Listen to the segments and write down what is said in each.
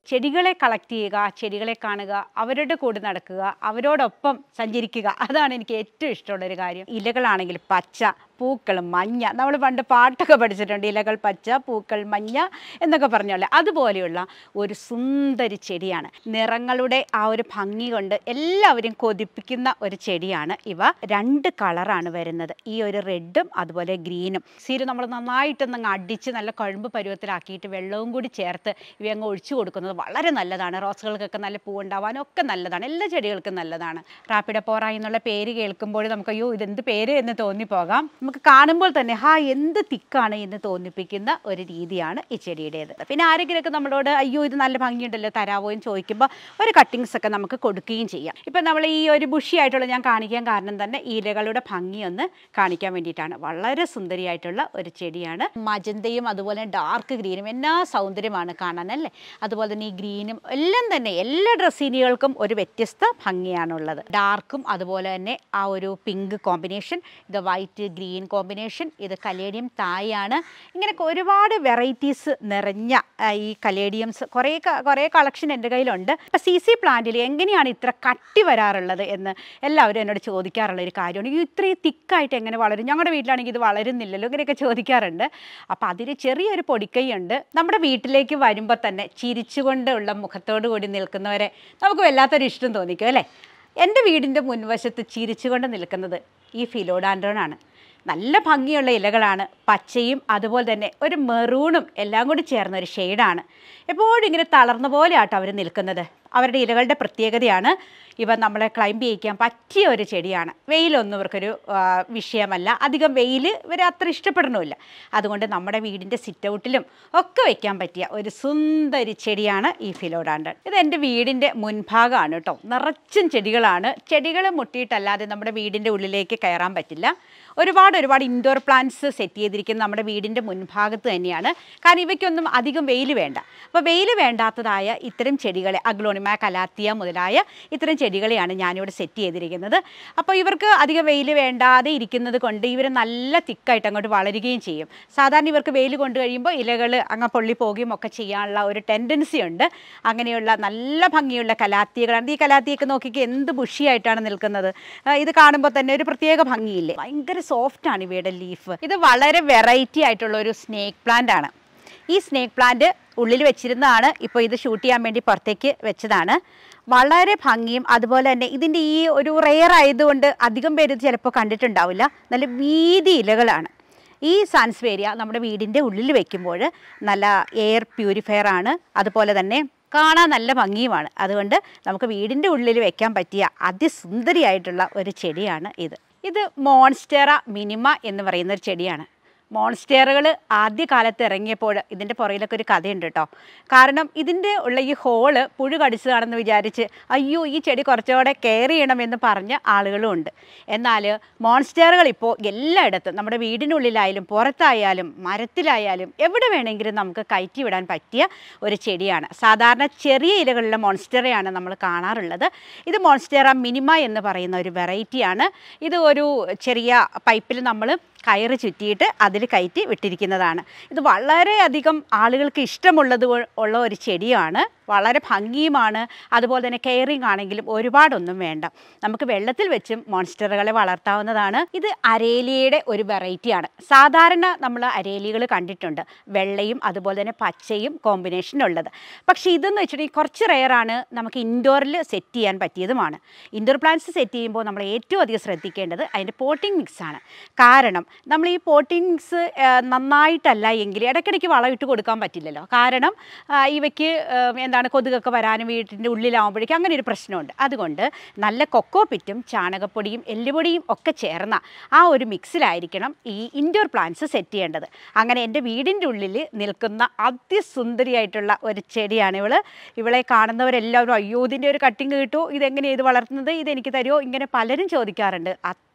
ചെടികളെ കളക്ട് ചെയ്യുക ചെടികളെ കാണുക അവരുടെ കൂടെ നടക്കുക അവരോടൊപ്പം സഞ്ചരിക്കുക അതാണ് എനിക്ക് ഏറ്റവും ഇഷ്ടമുള്ളൊരു കാര്യം ഇലകളാണെങ്കിൽ പച്ച പൂക്കൾ മഞ്ഞ നമ്മൾ പണ്ട് പാട്ടൊക്കെ പഠിച്ചിട്ടുണ്ട് ഇലകൾ പച്ച പൂക്കൾ മഞ്ഞ എന്നൊക്കെ പറഞ്ഞോളെ അതുപോലെയുള്ള ഒരു സുന്ദരി ചെടിയാണ് നിറങ്ങളുടെ ആ ഒരു ഭംഗി കൊണ്ട് എല്ലാവരും കൊതിപ്പിക്കുന്ന ഒരു ചെടിയാണ് ഇവ രണ്ട് കളറാണ് വരുന്നത് ഈ ഒരു റെഡും അതുപോലെ ഗ്രീനും സീര് നമ്മൾ നന്നായിട്ടൊന്നങ്ങ് അടിച്ച് നല്ല കഴുമ്പ് പരുവത്തിലാക്കിയിട്ട് വെള്ളവും കൂടി ചേർത്ത് ഇവയങ്ങ് ഒഴിച്ചു കൊടുക്കുന്നത് വളരെ നല്ലതാണ് റോസുകൾക്കൊക്കെ നല്ല പൂവുണ്ടാവാനും ഒക്കെ നല്ലതാണ് എല്ലാ ചെടികൾക്കും നല്ലതാണ് റാപ്പിഡപ്പോറ എന്നുള്ള പേര് കേൾക്കുമ്പോൾ നമുക്ക് അയ്യോ ഇതെന്ത് പേര് എന്ന് തോന്നിപ്പോകാം നമുക്ക് കാണുമ്പോൾ തന്നെ ഹാ എന്ത് തിക്കാണ് എന്ന് തോന്നിപ്പിക്കുന്ന ഒരു രീതിയാണ് ഈ ചെടിയുടേത് പിന്നെ ആരെങ്കിലുമൊക്കെ നമ്മളോട് അയ്യോ ഇത് നല്ല ഭംഗിയുണ്ടല്ലോ തരാവോ എന്ന് ചോദിക്കുമ്പോൾ ഒരു കട്ടിങ്സ് ഒക്കെ നമുക്ക് കൊടുക്കുകയും ചെയ്യാം ഇപ്പം നമ്മൾ ഈ ഒരു ബുഷി ആയിട്ടുള്ള ഞാൻ കാണിക്കാൻ കാരണം തന്നെ ഈ ഇലകളുടെ ഭംഗി ഒന്ന് കാണിക്കാൻ വേണ്ടിയിട്ടാണ് വളരെ സുന്ദരിയായിട്ടുള്ള ഒരു ചെടിയാണ് മജന്തയും അതുപോലെ ഡാർക്ക് ഗ്രീനും എന്നാ സൗന്ദര്യമാണ് കാണാൻ അല്ലേ അതുപോലെ തന്നെ ഈ ഗ്രീനും എല്ലാം തന്നെ എല്ലാ ഡ്രസ്സിനികൾക്കും ഒരു വ്യത്യസ്ത ഭംഗിയാണുള്ളത് ഡാർക്കും അതുപോലെ തന്നെ ആ ഒരു പിങ്ക് കോമ്പിനേഷൻ ഇത് വൈറ്റ് ഗ്രീൻ കോമ്പിനേഷൻ ഇത് കലേഡിയം തായാണ് ഇങ്ങനെ ഒരുപാട് വെറൈറ്റീസ് നിറഞ്ഞ ആ, ഈ കലേഡിയംസ് കുറേ ക- കുറേ കളക്ഷൻ എൻ്റെ കയ്യിലുണ്ട് അപ്പോൾ സി സി പ്ലാന്റിൽ എങ്ങനെയാണ് ഇത്ര കട്ടി വരാറുള്ളത് എന്ന് എല്ലാവരും എന്നോട് ചോദിക്കാറുള്ള ഒരു കാര്യമാണ് ഈ ഇത്രയും തിക്കായിട്ട് എങ്ങനെ വളരും ഞങ്ങളുടെ വീട്ടിലാണെങ്കിൽ ഇത് വളരുന്നില്ലല്ലോ ഇങ്ങനെയൊക്കെ ചോദിക്കാറുണ്ട് അപ്പോൾ അതിന് ചെറിയൊരു പൊടിക്കൈയുണ്ട് നമ്മുടെ വീട്ടിലേക്ക് വരുമ്പോൾ തന്നെ ചിരിച്ചുകൊണ്ടുള്ള മുഖത്തോടു കൂടി നിൽക്കുന്നവരെ നമുക്ക് വല്ലാത്തൊരു ഇഷ്ടം തോന്നിക്കും അല്ലേ എൻ്റെ വീടിൻ്റെ മുൻവശത്ത് ചിരിച്ചുകൊണ്ട് നിൽക്കുന്നത് ഈ ഫിലോഡാൻഡ്രോൺ ആണ് നല്ല ഭംഗിയുള്ള ഇലകളാണ് പച്ചയും അതുപോലെ തന്നെ ഒരു മെറൂണും എല്ലാം കൂടി ചേർന്ന ഒരു ഷെയ്ഡാണ് എപ്പോഴും ഇങ്ങനെ തളർന്ന പോലെ ആട്ടോ അവർ നിൽക്കുന്നത് അവരുടെ ഇലകളുടെ പ്രത്യേകതയാണ് ഇവ നമ്മളെ ക്ലൈംബ് ചെയ്യിക്കാൻ പറ്റിയ ഒരു ചെടിയാണ് വെയിലൊന്നും ഇവർക്കൊരു ആ, വിഷയമല്ല അധികം വെയിൽ ഇവർ അത്ര ഇഷ്ടപ്പെടണമില്ല അതുകൊണ്ട് നമ്മുടെ വീടിൻ്റെ സിറ്റ് ഔട്ടിലും ഒക്കെ വെക്കാൻ പറ്റിയ ഒരു സുന്ദരി ചെടിയാണ് ഈ ഫിലോഡാണ്ടൻ ഇത് എൻ്റെ വീടിൻ്റെ മുൻഭാഗമാണ് കേട്ടോ നിറച്ചും ചെടികളാണ് ചെടികൾ മുട്ടിയിട്ടല്ലാതെ നമ്മുടെ വീടിൻ്റെ ഉള്ളിലേക്ക് കയറാൻ പറ്റില്ല ഒരുപാട് ഒരുപാട് ഇൻഡോർ പ്ലാന്റ്സ് സെറ്റ് ചെയ്തിരിക്കുന്നത് നമ്മുടെ വീടിൻ്റെ മുൻഭാഗത്ത് തന്നെയാണ് കാരണം ഇവയ്ക്കൊന്നും അധികം വെയിൽ വേണ്ട അപ്പോൾ വെയിൽ വേണ്ടാത്തതായ ഇത്തരം ചെടികളെ അഗ്ലോണിമ കലാത്തിയ മുതലായ ഇത്തരം ചെടികളെയാണ് ഞാനിവിടെ സെറ്റ് ചെയ്തിരിക്കുന്നത് അപ്പോൾ ഇവർക്ക് അധികം വെയിൽ വേണ്ടാതെ ഇരിക്കുന്നത് കൊണ്ട് ഇവർ നല്ല തിക്കായിട്ട് അങ്ങോട്ട് വളരുകയും ചെയ്യും സാധാരണ ഇവർക്ക് വെയിൽ കൊണ്ട് കഴിയുമ്പോൾ ഇലകൾ അങ്ങ് പൊള്ളി പോവുകയും ഒക്കെ ചെയ്യാനുള്ള ഒരു ടെൻഡൻസി ഉണ്ട് അങ്ങനെയുള്ള നല്ല ഭംഗിയുള്ള കലാത്തിയകളാണ് ഈ കലാത്തിയൊക്കെ നോക്കിക്ക് എന്ത് ബുഷിയായിട്ടാണ് നിൽക്കുന്നത് ആ, ഇത് കാണുമ്പോൾ തന്നെ ഒരു പ്രത്യേക ഭംഗിയില്ലേ ഭയങ്കര സോഫ്റ്റ് ആണ് ഇവയുടെ ലീഫ് ഇത് വളരെ വെറൈറ്റി ആയിട്ടുള്ള ഒരു സ്നേക്ക് പ്ലാന്റ് ആണ് ഈ സ്നേക്ക് പ്ലാന്റ് ഉള്ളിൽ വെച്ചിരുന്നതാണ് ഇപ്പോൾ ഇത് ഷൂട്ട് ചെയ്യാൻ വേണ്ടി പുറത്തേക്ക് വെച്ചതാണ് വളരെ ഭംഗിയും അതുപോലെ തന്നെ ഇതിൻ്റെ ഈ ഒരു റെയർ ആയതുകൊണ്ട് അധികം പേര് ഇത് ചിലപ്പോൾ കണ്ടിട്ടുണ്ടാവില്ല നല്ല വീതി ഇലകളാണ് ഈ സാൻസ്വേരിയ നമ്മുടെ വീടിൻ്റെ ഉള്ളിൽ വെക്കുമ്പോൾ നല്ല എയർ പ്യൂരിഫയർ ആണ് അതുപോലെ തന്നെ കാണാൻ നല്ല ഭംഗിയുമാണ് അതുകൊണ്ട് നമുക്ക് വീടിൻ്റെ ഉള്ളിൽ വെക്കാൻ പറ്റിയ അതിസുന്ദരിയായിട്ടുള്ള ഒരു ചെടിയാണ് ഇത് ഇത് മോൺസ്റ്റെറ മിനിമ എന്ന് പറയുന്ന ഒരു ചെടിയാണ് മോൺസ്റ്ററുകൾ ആദ്യകാലത്ത് ഇറങ്ങിയപ്പോൾ ഇതിൻ്റെ പുറകിലൊക്കെ ഒരു കഥയുണ്ട് കേട്ടോ കാരണം ഇതിൻ്റെ ഉള്ള ഈ ഹോള് പുഴു കടിച്ചതാണെന്ന് വിചാരിച്ച് അയ്യോ ഈ ചെടി കുറച്ചുകൂടെ കെയർ ചെയ്യണമെന്ന് പറഞ്ഞ ആളുകളും ഉണ്ട് എന്നാൽ മോൺസ്റ്ററുകൾ ഇപ്പോൾ എല്ലായിടത്തും നമ്മുടെ വീടിനുള്ളിലായാലും പുറത്തായാലും മരത്തിലായാലും എവിടെ വേണമെങ്കിലും നമുക്ക് കയറ്റി വിടാൻ പറ്റിയ ഒരു ചെടിയാണ് സാധാരണ ചെറിയ ഇലകളുള്ള മോൺസ്റ്ററയാണ് നമ്മൾ കാണാറുള്ളത് ഇത് മോൺസ്റ്ററ മിനിമ എന്ന് പറയുന്ന ഒരു വെറൈറ്റിയാണ് ഇത് ഒരു ചെറിയ പൈപ്പിൽ നമ്മൾ കയറ് ചുറ്റിയിട്ട് അതിൽ കയറ്റി വിട്ടിരിക്കുന്നതാണ് ഇത് വളരെയധികം ആളുകൾക്ക് ഇഷ്ടമുള്ളത് കൊ- ഉള്ള ഒരു ചെടിയാണ് വളരെ ഭംഗിയുമാണ് അതുപോലെ തന്നെ കെയറിങ് ആണെങ്കിലും ഒരുപാടൊന്നും വേണ്ട നമുക്ക് വെള്ളത്തിൽ വെച്ചും മോൺസ്റ്ററുകളെ വളർത്താവുന്നതാണ് ഇത് അരേലിയയുടെ ഒരു വെറൈറ്റിയാണ് സാധാരണ നമ്മൾ അരേലികൾ കണ്ടിട്ടുണ്ട് വെള്ളയും അതുപോലെ തന്നെ പച്ചയും കോമ്പിനേഷൻ ഉള്ളത് പക്ഷേ ഇതെന്ന് വെച്ചിട്ടുണ്ടെങ്കിൽ കുറച്ച് റെയറാണ് നമുക്ക് ഇൻഡോറിൽ സെറ്റ് ചെയ്യാൻ പറ്റിയതുമാണ് ഇൻഡോർ പ്ലാന്റ്സ് സെറ്റ് ചെയ്യുമ്പോൾ നമ്മൾ ഏറ്റവും അധികം ശ്രദ്ധിക്കേണ്ടത് അതിൻ്റെ പോട്ടിംഗ് മിക്സ് ആണ് കാരണം നമ്മൾ ഈ പോട്ടിംഗ് മിക്സ് നന്നായിട്ടല്ല എങ്കിൽ ഇടയ്ക്കിടയ്ക്ക് വളം ഇട്ട് കൊടുക്കാൻ പറ്റില്ലല്ലോ കാരണം ആ, ഇവയ്ക്ക് ആ, എന്താണ് കൊതുകൊക്കെ വരാനും വീട്ടിൻ്റെ ഉള്ളിലാവുമ്പോഴേക്കും അങ്ങനെ ഒരു പ്രശ്നമുണ്ട് അതുകൊണ്ട് നല്ല കൊക്കോ പിറ്റും ചാണകപ്പൊടിയും എല്ലുപൊടിയും ഒക്കെ ചേർന്ന ആ ഒരു മിക്സിലായിരിക്കണം ഈ ഇൻഡോർ പ്ലാന്റ്സ് സെറ്റ് ചെയ്യേണ്ടത് അങ്ങനെ എൻ്റെ വീടിൻ്റെ ഉള്ളിൽ നിൽക്കുന്ന അതിസുന്ദരിയായിട്ടുള്ള ഒരു ചെടിയാണ് ഇവള് ഇവളെ കാണുന്നവരെല്ലാവരും അയ്യോ ഇതിൻ്റെ ഒരു കട്ടിങ് കിട്ടുമോ ഇതെങ്ങനെയാണ് ഇത് വളർത്തുന്നത് ഇതെനിക്ക് തരുമോ ഇങ്ങനെ പലരും ചോദിക്കാറുണ്ട്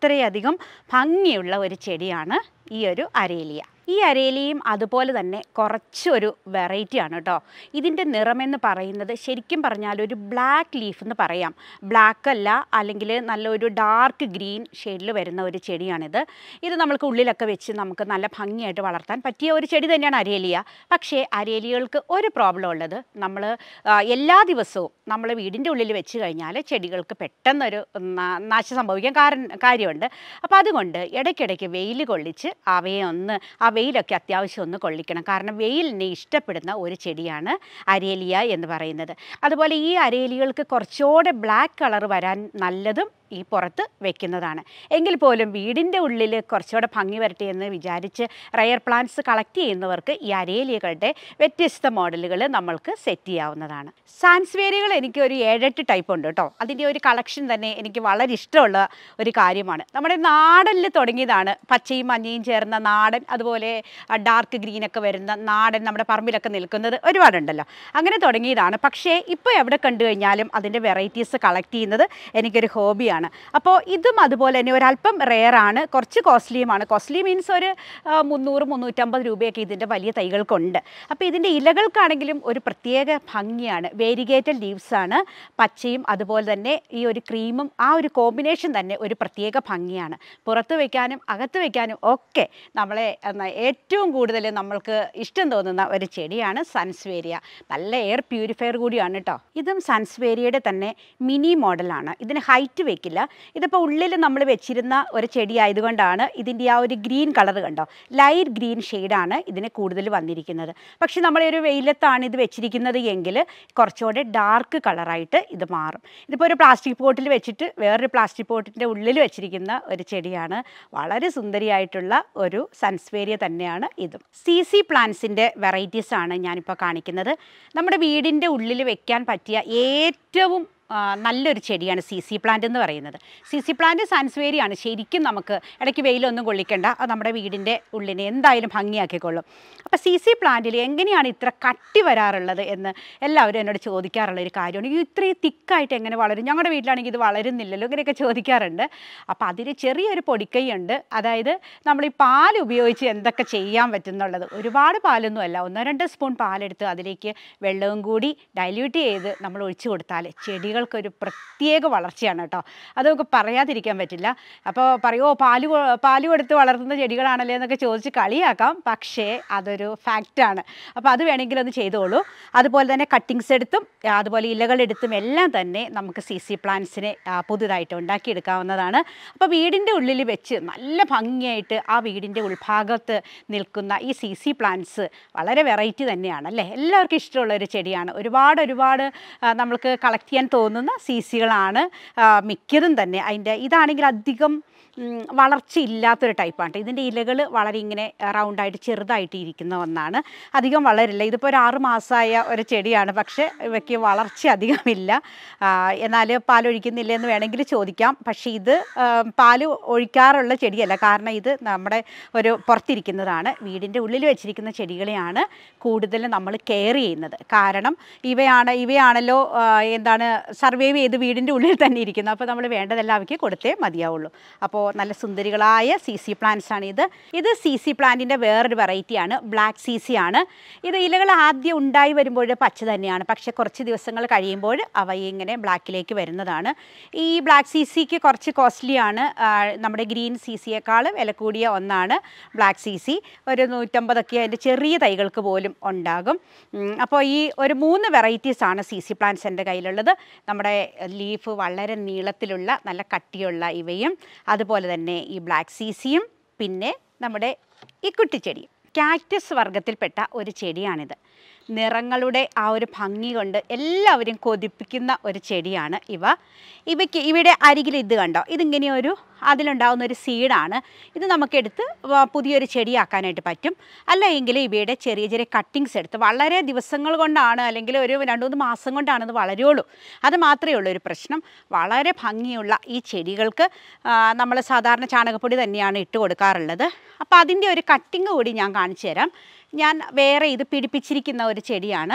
അത്രയധികം ഭംഗിയുള്ള ഒരു ചെടിയാണ് ഈ ഒരു അരേലിയ ഈ അരേലിയും അതുപോലെ തന്നെ കുറച്ചൊരു വെറൈറ്റി ആണ് കേട്ടോ ഇതിൻ്റെ നിറമെന്ന് പറയുന്നത് ശരിക്കും പറഞ്ഞാൽ ഒരു ബ്ലാക്ക് ലീഫ് എന്ന് പറയാം ബ്ലാക്ക് അല്ല അല്ലെങ്കിൽ നല്ലൊരു ഡാർക്ക് ഗ്രീൻ ഷെയ്ഡിൽ വരുന്ന ഒരു ചെടിയാണിത് ഇത് നമ്മൾക്ക് ഉള്ളിലൊക്കെ വെച്ച് നമുക്ക് നല്ല ഭംഗിയായിട്ട് വളർത്താൻ പറ്റിയ ഒരു ചെടി തന്നെയാണ് അരേലിയ പക്ഷേ അരേലിയകൾക്ക് ഒരു പ്രോബ്ലം ഉള്ളത് നമ്മൾ എല്ലാ ദിവസവും നമ്മൾ വീടിൻ്റെ ഉള്ളിൽ വെച്ച് കഴിഞ്ഞാൽ ചെടികൾക്ക് പെട്ടെന്നൊരു നാ- നാശം സംഭവിക്കാൻ കാരണം കാര്യമുണ്ട് അപ്പോൾ അതുകൊണ്ട് ഇടയ്ക്കിടയ്ക്ക് വെയിൽ കൊള്ളിച്ച് അവയെ ഒന്ന് ആ വെയിലൊക്കെ അത്യാവശ്യം ഒന്ന് കൊള്ളിക്കണം കാരണം വെയിലിനെ ഇഷ്ടപ്പെടുന്ന ഒരു ചെടിയാണ് അരേലിയ എന്ന് പറയുന്നത് അതുപോലെ ഈ അരേലികൾക്ക് കുറച്ചുകൂടെ ബ്ലാക്ക് കളർ വരാൻ നല്ലതും ഈ പുറത്ത് വെക്കുന്നതാണ് എങ്കിൽ പോലും വീടിൻ്റെ ഉള്ളിൽ കുറച്ചുകൂടെ ഭംഗി വരട്ടെ എന്ന് വിചാരിച്ച് റയർ പ്ലാന്റ്സ് കളക്ട് ചെയ്യുന്നവർക്ക് ഈ അരേലിയകളുടെ വ്യത്യസ്ത മോഡലുകൾ നമ്മൾക്ക് സെറ്റ് ചെയ്യാവുന്നതാണ് സാൻസ്വേരികൾ എനിക്ക് ഒരു ഏഴെട്ട് ടൈപ്പ് ഉണ്ട് കേട്ടോ അതിൻ്റെ ഒരു കളക്ഷൻ തന്നെ എനിക്ക് വളരെ ഇഷ്ടമുള്ള ഒരു കാര്യമാണ് നമ്മുടെ നാടനിൽ തുടങ്ങിയതാണ് പച്ചയും മഞ്ഞയും ചേർന്ന നാടൻ അതുപോലെ ഡാർക്ക് ഗ്രീനൊക്കെ വരുന്ന നാടൻ നമ്മുടെ പറമ്പിലൊക്കെ നിൽക്കുന്നത് ഒരുപാടുണ്ടല്ലോ അങ്ങനെ തുടങ്ങിയതാണ് പക്ഷേ ഇപ്പോൾ എവിടെ കണ്ടു കഴിഞ്ഞാലും അതിൻ്റെ വെറൈറ്റീസ് കളക്ട് ചെയ്യുന്നത് എനിക്കൊരു ഹോബിയാണ് അപ്പോൾ ഇതും അതുപോലെ തന്നെ ഒരല്പം റെയറാണ് കുറച്ച് കോസ്റ്റ്ലിയുമാണ് കോസ്റ്റ്ലി മീൻസ് ഒരു ആ, മുന്നൂറ് മുന്നൂറ്റമ്പത് രൂപയൊക്കെ ഇതിൻ്റെ വലിയ തൈകൾക്കുണ്ട് അപ്പോൾ ഇതിൻ്റെ ഇലകൾക്കാണെങ്കിലും ഒരു പ്രത്യേക ഭംഗിയാണ് വേരിഗേറ്റഡ് ലീവ്സാണ് പച്ചയും അതുപോലെ തന്നെ ഈ ഒരു ക്രീമും ആ ഒരു കോമ്പിനേഷൻ തന്നെ ഒരു പ്രത്യേക ഭംഗിയാണ് പുറത്ത് വയ്ക്കാനും അകത്ത് വയ്ക്കാനും ഒക്കെ നമ്മളെ എന്നാ ഏറ്റവും കൂടുതൽ നമ്മൾക്ക് ഇഷ്ടം തോന്നുന്ന ഒരു ചെടിയാണ് സൺസ്വേരിയ നല്ല എയർ പ്യൂരിഫയർ കൂടിയാണ് കേട്ടോ ഇതും സൺസ്വേരിയയുടെ തന്നെ മിനി മോഡലാണ് ഇതിന് ഹൈറ്റ് വെക്കില്ല ഇതിപ്പോൾ ഉള്ളിൽ നമ്മൾ വെച്ചിരുന്ന ഒരു ചെടി ആയതുകൊണ്ടാണ് ഇതിൻ്റെ ആ ഒരു ഗ്രീൻ കളർ കണ്ടോ ലൈറ്റ് ഗ്രീൻ ഷെയ്ഡാണ് ഇതിന് കൂടുതൽ വന്നിരിക്കുന്നത് പക്ഷേ നമ്മൾ ഒരു വെയിലത്താണ് ഇത് വെച്ചിരിക്കുന്നത് എങ്കിൽ കുറച്ചുകൂടെ ഡാർക്ക് കളറായിട്ട് ഇത് മാറും ഇതിപ്പോൾ ഒരു പ്ലാസ്റ്റിക് പോട്ടിൽ വെച്ചിട്ട് വേറൊരു പ്ലാസ്റ്റിക് പോട്ടിൻ്റെ ഉള്ളിൽ വെച്ചിരിക്കുന്ന ഒരു ചെടിയാണ് വളരെ സുന്ദരിയായിട്ടുള്ള ഒരു സൺസ്വേരിയ തന്നെയാണ് ഇതും സി സി പ്ലാന്റ്സിൻ്റെ വെറൈറ്റീസ് ആണ് ഞാനിപ്പോൾ കാണിക്കുന്നത് നമ്മുടെ വീടിൻ്റെ ഉള്ളിൽ വെക്കാൻ പറ്റിയ ഏറ്റവും ആ, നല്ലൊരു ചെടിയാണ് സി സി പ്ലാന്റ് എന്ന് പറയുന്നത് സി സി പ്ലാന്റ് സാൻസ്വേരിയാണ് ശരിക്കും നമുക്ക് ഇടയ്ക്ക് വെയിലൊന്നും കൊള്ളിക്കേണ്ട അത് നമ്മുടെ വീടിൻ്റെ ഉള്ളിനെ എന്തായാലും ഭംഗിയാക്കിക്കൊള്ളും അപ്പോൾ സി സി പ്ലാന്റിൽ എങ്ങനെയാണ് ഇത്ര കട്ടി വരാറുള്ളത് എന്ന് എല്ലാവരും എന്നോട് ചോദിക്കാറുള്ള ഒരു കാര്യമാണ് ഈ ഇത്രയും തിക്കായിട്ട് എങ്ങനെ വളരും ഞങ്ങളുടെ വീട്ടിലാണെങ്കിൽ ഇത് വളരുന്നില്ലല്ലോ ഇങ്ങനെയൊക്കെ ചോദിക്കാറുണ്ട് അപ്പോൾ അതിന് ചെറിയൊരു പൊടിക്കൈയുണ്ട് അതായത് നമ്മൾ ഈ പാൽ ഉപയോഗിച്ച് എന്തൊക്കെ ചെയ്യാൻ പറ്റുന്നുള്ളത് ഒരുപാട് പാലൊന്നും അല്ല ഒന്നോ രണ്ടോ സ്പൂൺ പാലെടുത്ത് അതിലേക്ക് വെള്ളവും കൂടി ഡൈല്യൂട്ട് ചെയ്ത് നമ്മൾ ഒഴിച്ചു കൊടുത്താൽ ചെടികൾക്കൊരു പ്രത്യേക വളർച്ചയാണ് കേട്ടോ അത് നമുക്ക് പറയാതിരിക്കാൻ പറ്റില്ല അപ്പോൾ പറയുമോ പാല് കൊ- പാല് കൊടുത്ത് വളർത്തുന്ന ചെടികളാണല്ലേ എന്നൊക്കെ ചോദിച്ച് കളിയാക്കാം പക്ഷേ അതൊരു ഫാക്റ്റാണ് അപ്പോൾ അത് വേണമെങ്കിൽ ഒന്ന് ചെയ്തോളൂ അതുപോലെ തന്നെ കട്ടിങ്സ് എടുത്തും ആ, അതുപോലെ ഇലകളെടുത്തും എല്ലാം തന്നെ നമുക്ക് സി സി പ്ലാന്റ്സിനെ ആ, പുതുതായിട്ട് ഉണ്ടാക്കിയെടുക്കാവുന്നതാണ് അപ്പോൾ വീടിൻ്റെ ഉള്ളിൽ വെച്ച് നല്ല ഭംഗിയായിട്ട് ആ വീടിൻ്റെ ഉൾഭാഗത്ത് നിൽക്കുന്ന ഈ സി സി പ്ലാന്റ്സ് വളരെ വെറൈറ്റി തന്നെയാണ് അല്ലേ എല്ലാവർക്കും ഇഷ്ടമുള്ള ഒരു ചെടിയാണ് ഒരുപാട് ഒരുപാട് ആ, നമ്മൾക്ക് കളക്ട് ചെയ്യാൻ തോന്നുന്ന സി സികളാണ് മിക്കതും തന്നെ അതിൻ്റെ ഇതാണെങ്കിൽ അധികം ഉം, വളർച്ചയില്ലാത്തൊരു ടൈപ്പാണ് ഇതിൻ്റെ ഇലകൾ വളരെ ഇങ്ങനെ റൗണ്ടായിട്ട് ചെറുതായിട്ട് ഇരിക്കുന്ന ഒന്നാണ് അധികം വളരില്ല ഇതിപ്പോൾ ഒരു ആറ് മാസമായ ഒരു ചെടിയാണ് പക്ഷേ ഇവയ്ക്ക് വളർച്ച അധികമില്ല ആ, എന്നാൽ പാലൊഴിക്കുന്നില്ല എന്ന് വേണമെങ്കിൽ ചോദിക്കാം പക്ഷേ ഇത് ആ, പാല് ഒഴിക്കാറുള്ള ചെടിയല്ല കാരണം ഇത് നമ്മുടെ ഒരു പുറത്തിരിക്കുന്നതാണ് വീടിൻ്റെ ഉള്ളിൽ വെച്ചിരിക്കുന്ന ചെടികളെയാണ് കൂടുതൽ നമ്മൾ കെയർ ചെയ്യുന്നത് കാരണം ഇവയാണ് ഇവയാണല്ലോ ആ, എന്താണ് സർവൈവ് ചെയ്ത് വീടിൻ്റെ ഉള്ളിൽ തന്നെ ഇരിക്കുന്നത് അപ്പോൾ നമ്മൾ വേണ്ടതെല്ലാം അവയ്ക്ക് കൊടുത്തേ മതിയാവുള്ളൂ അപ്പോൾ നല്ല സുന്ദരികളായ സി സി പ്ലാന്റ്സ് ആണ് ഇത് ഇത് സി സി പ്ലാന്റിൻ്റെ വേറൊരു വെറൈറ്റിയാണ് ബ്ലാക്ക് സി സി ആണ് ഇത് ഇലകൾ ആദ്യം ഉണ്ടായി വരുമ്പോൾ പച്ച തന്നെയാണ് പക്ഷേ കുറച്ച് ദിവസങ്ങൾ കഴിയുമ്പോൾ അവ ഇങ്ങനെ ബ്ലാക്കിലേക്ക് വരുന്നതാണ് ഈ ബ്ലാക്ക് സി സിക്ക് കുറച്ച് കോസ്റ്റ്ലി ആണ് ആ, നമ്മുടെ ഗ്രീൻ സി സിയേക്കാൾ വില കൂടിയ ഒന്നാണ് ബ്ലാക്ക് സി സി ഒരു നൂറ്റമ്പതൊക്കെ അതിൻ്റെ ചെറിയ തൈകൾക്ക് പോലും ഉണ്ടാകും ഉം, അപ്പോൾ ഈ ഒരു മൂന്ന് വെറൈറ്റീസ് ആണ് സി സി പ്ലാന്റ്സ് എൻ്റെ കയ്യിലുള്ളത് നമ്മുടെ ലീഫ് വളരെ നീളത്തിലുള്ള നല്ല കട്ടിയുള്ള ഇവയും അതുപോലെ തന്നെ ഈ ബ്ലാക്ക് സി സിയും പിന്നെ നമ്മുടെ ഈ കുട്ടിച്ചെടി കാക്ടസ് വർഗത്തിൽപ്പെട്ട ഒരു ചെടിയാണിത് നിറങ്ങളുടെ ആ ഒരു ഭംഗി കൊണ്ട് എല്ലാവരും കൊതിപ്പിക്കുന്ന ഒരു ചെടിയാണ് ഇവ ഇവയ്ക്ക് ഇവിടെ അരികിൽ ഇത് കണ്ടോ ഇതിങ്ങനെ ഒരു അതിലുണ്ടാകുന്ന ഒരു സീഡാണ് ഇത് നമുക്കെടുത്ത് വ- പുതിയൊരു ചെടിയാക്കാനായിട്ട് പറ്റും അല്ല എങ്കിൽ ഇവയുടെ ചെറിയ ചെറിയ കട്ടിങ്സ് എടുത്ത് വളരെ ദിവസങ്ങൾ കൊണ്ടാണ് അല്ലെങ്കിൽ ഒരു രണ്ട് മൂന്ന് മാസം കൊണ്ടാണ് ഇത് വളരുള്ളൂ അത് മാത്രമേ ഉള്ളൂ ഒരു പ്രശ്നം വളരെ ഭംഗിയുള്ള ഈ ചെടികൾക്ക് നമ്മൾ സാധാരണ ചാണകപ്പൊടി തന്നെയാണ് ഇട്ട് കൊടുക്കാറുള്ളത് അപ്പോൾ അതിൻ്റെ ഒരു കട്ടിങ് കൂടി ഞാൻ കാണിച്ചു തരാം ഞാൻ വേറെ ഇത് പിടിപ്പിച്ചിരിക്കുന്ന ഒരു ചെടിയാണ്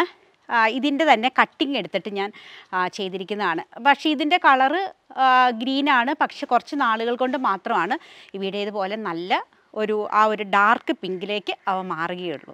ഇതിൻ്റെ തന്നെ കട്ടിങ് എടുത്തിട്ട് ഞാൻ ആ, ചെയ്തിരിക്കുന്നതാണ് പക്ഷേ ഇതിൻ്റെ കളറ് ഗ്രീനാണ് പക്ഷെ കുറച്ച് നാളുകൾ കൊണ്ട് മാത്രമാണ് ഇവിടേതുപോലെ നല്ല ഒരു ആ ഒരു ഡാർക്ക് പിങ്കിലേക്ക് അവ മാറുകയുള്ളൂ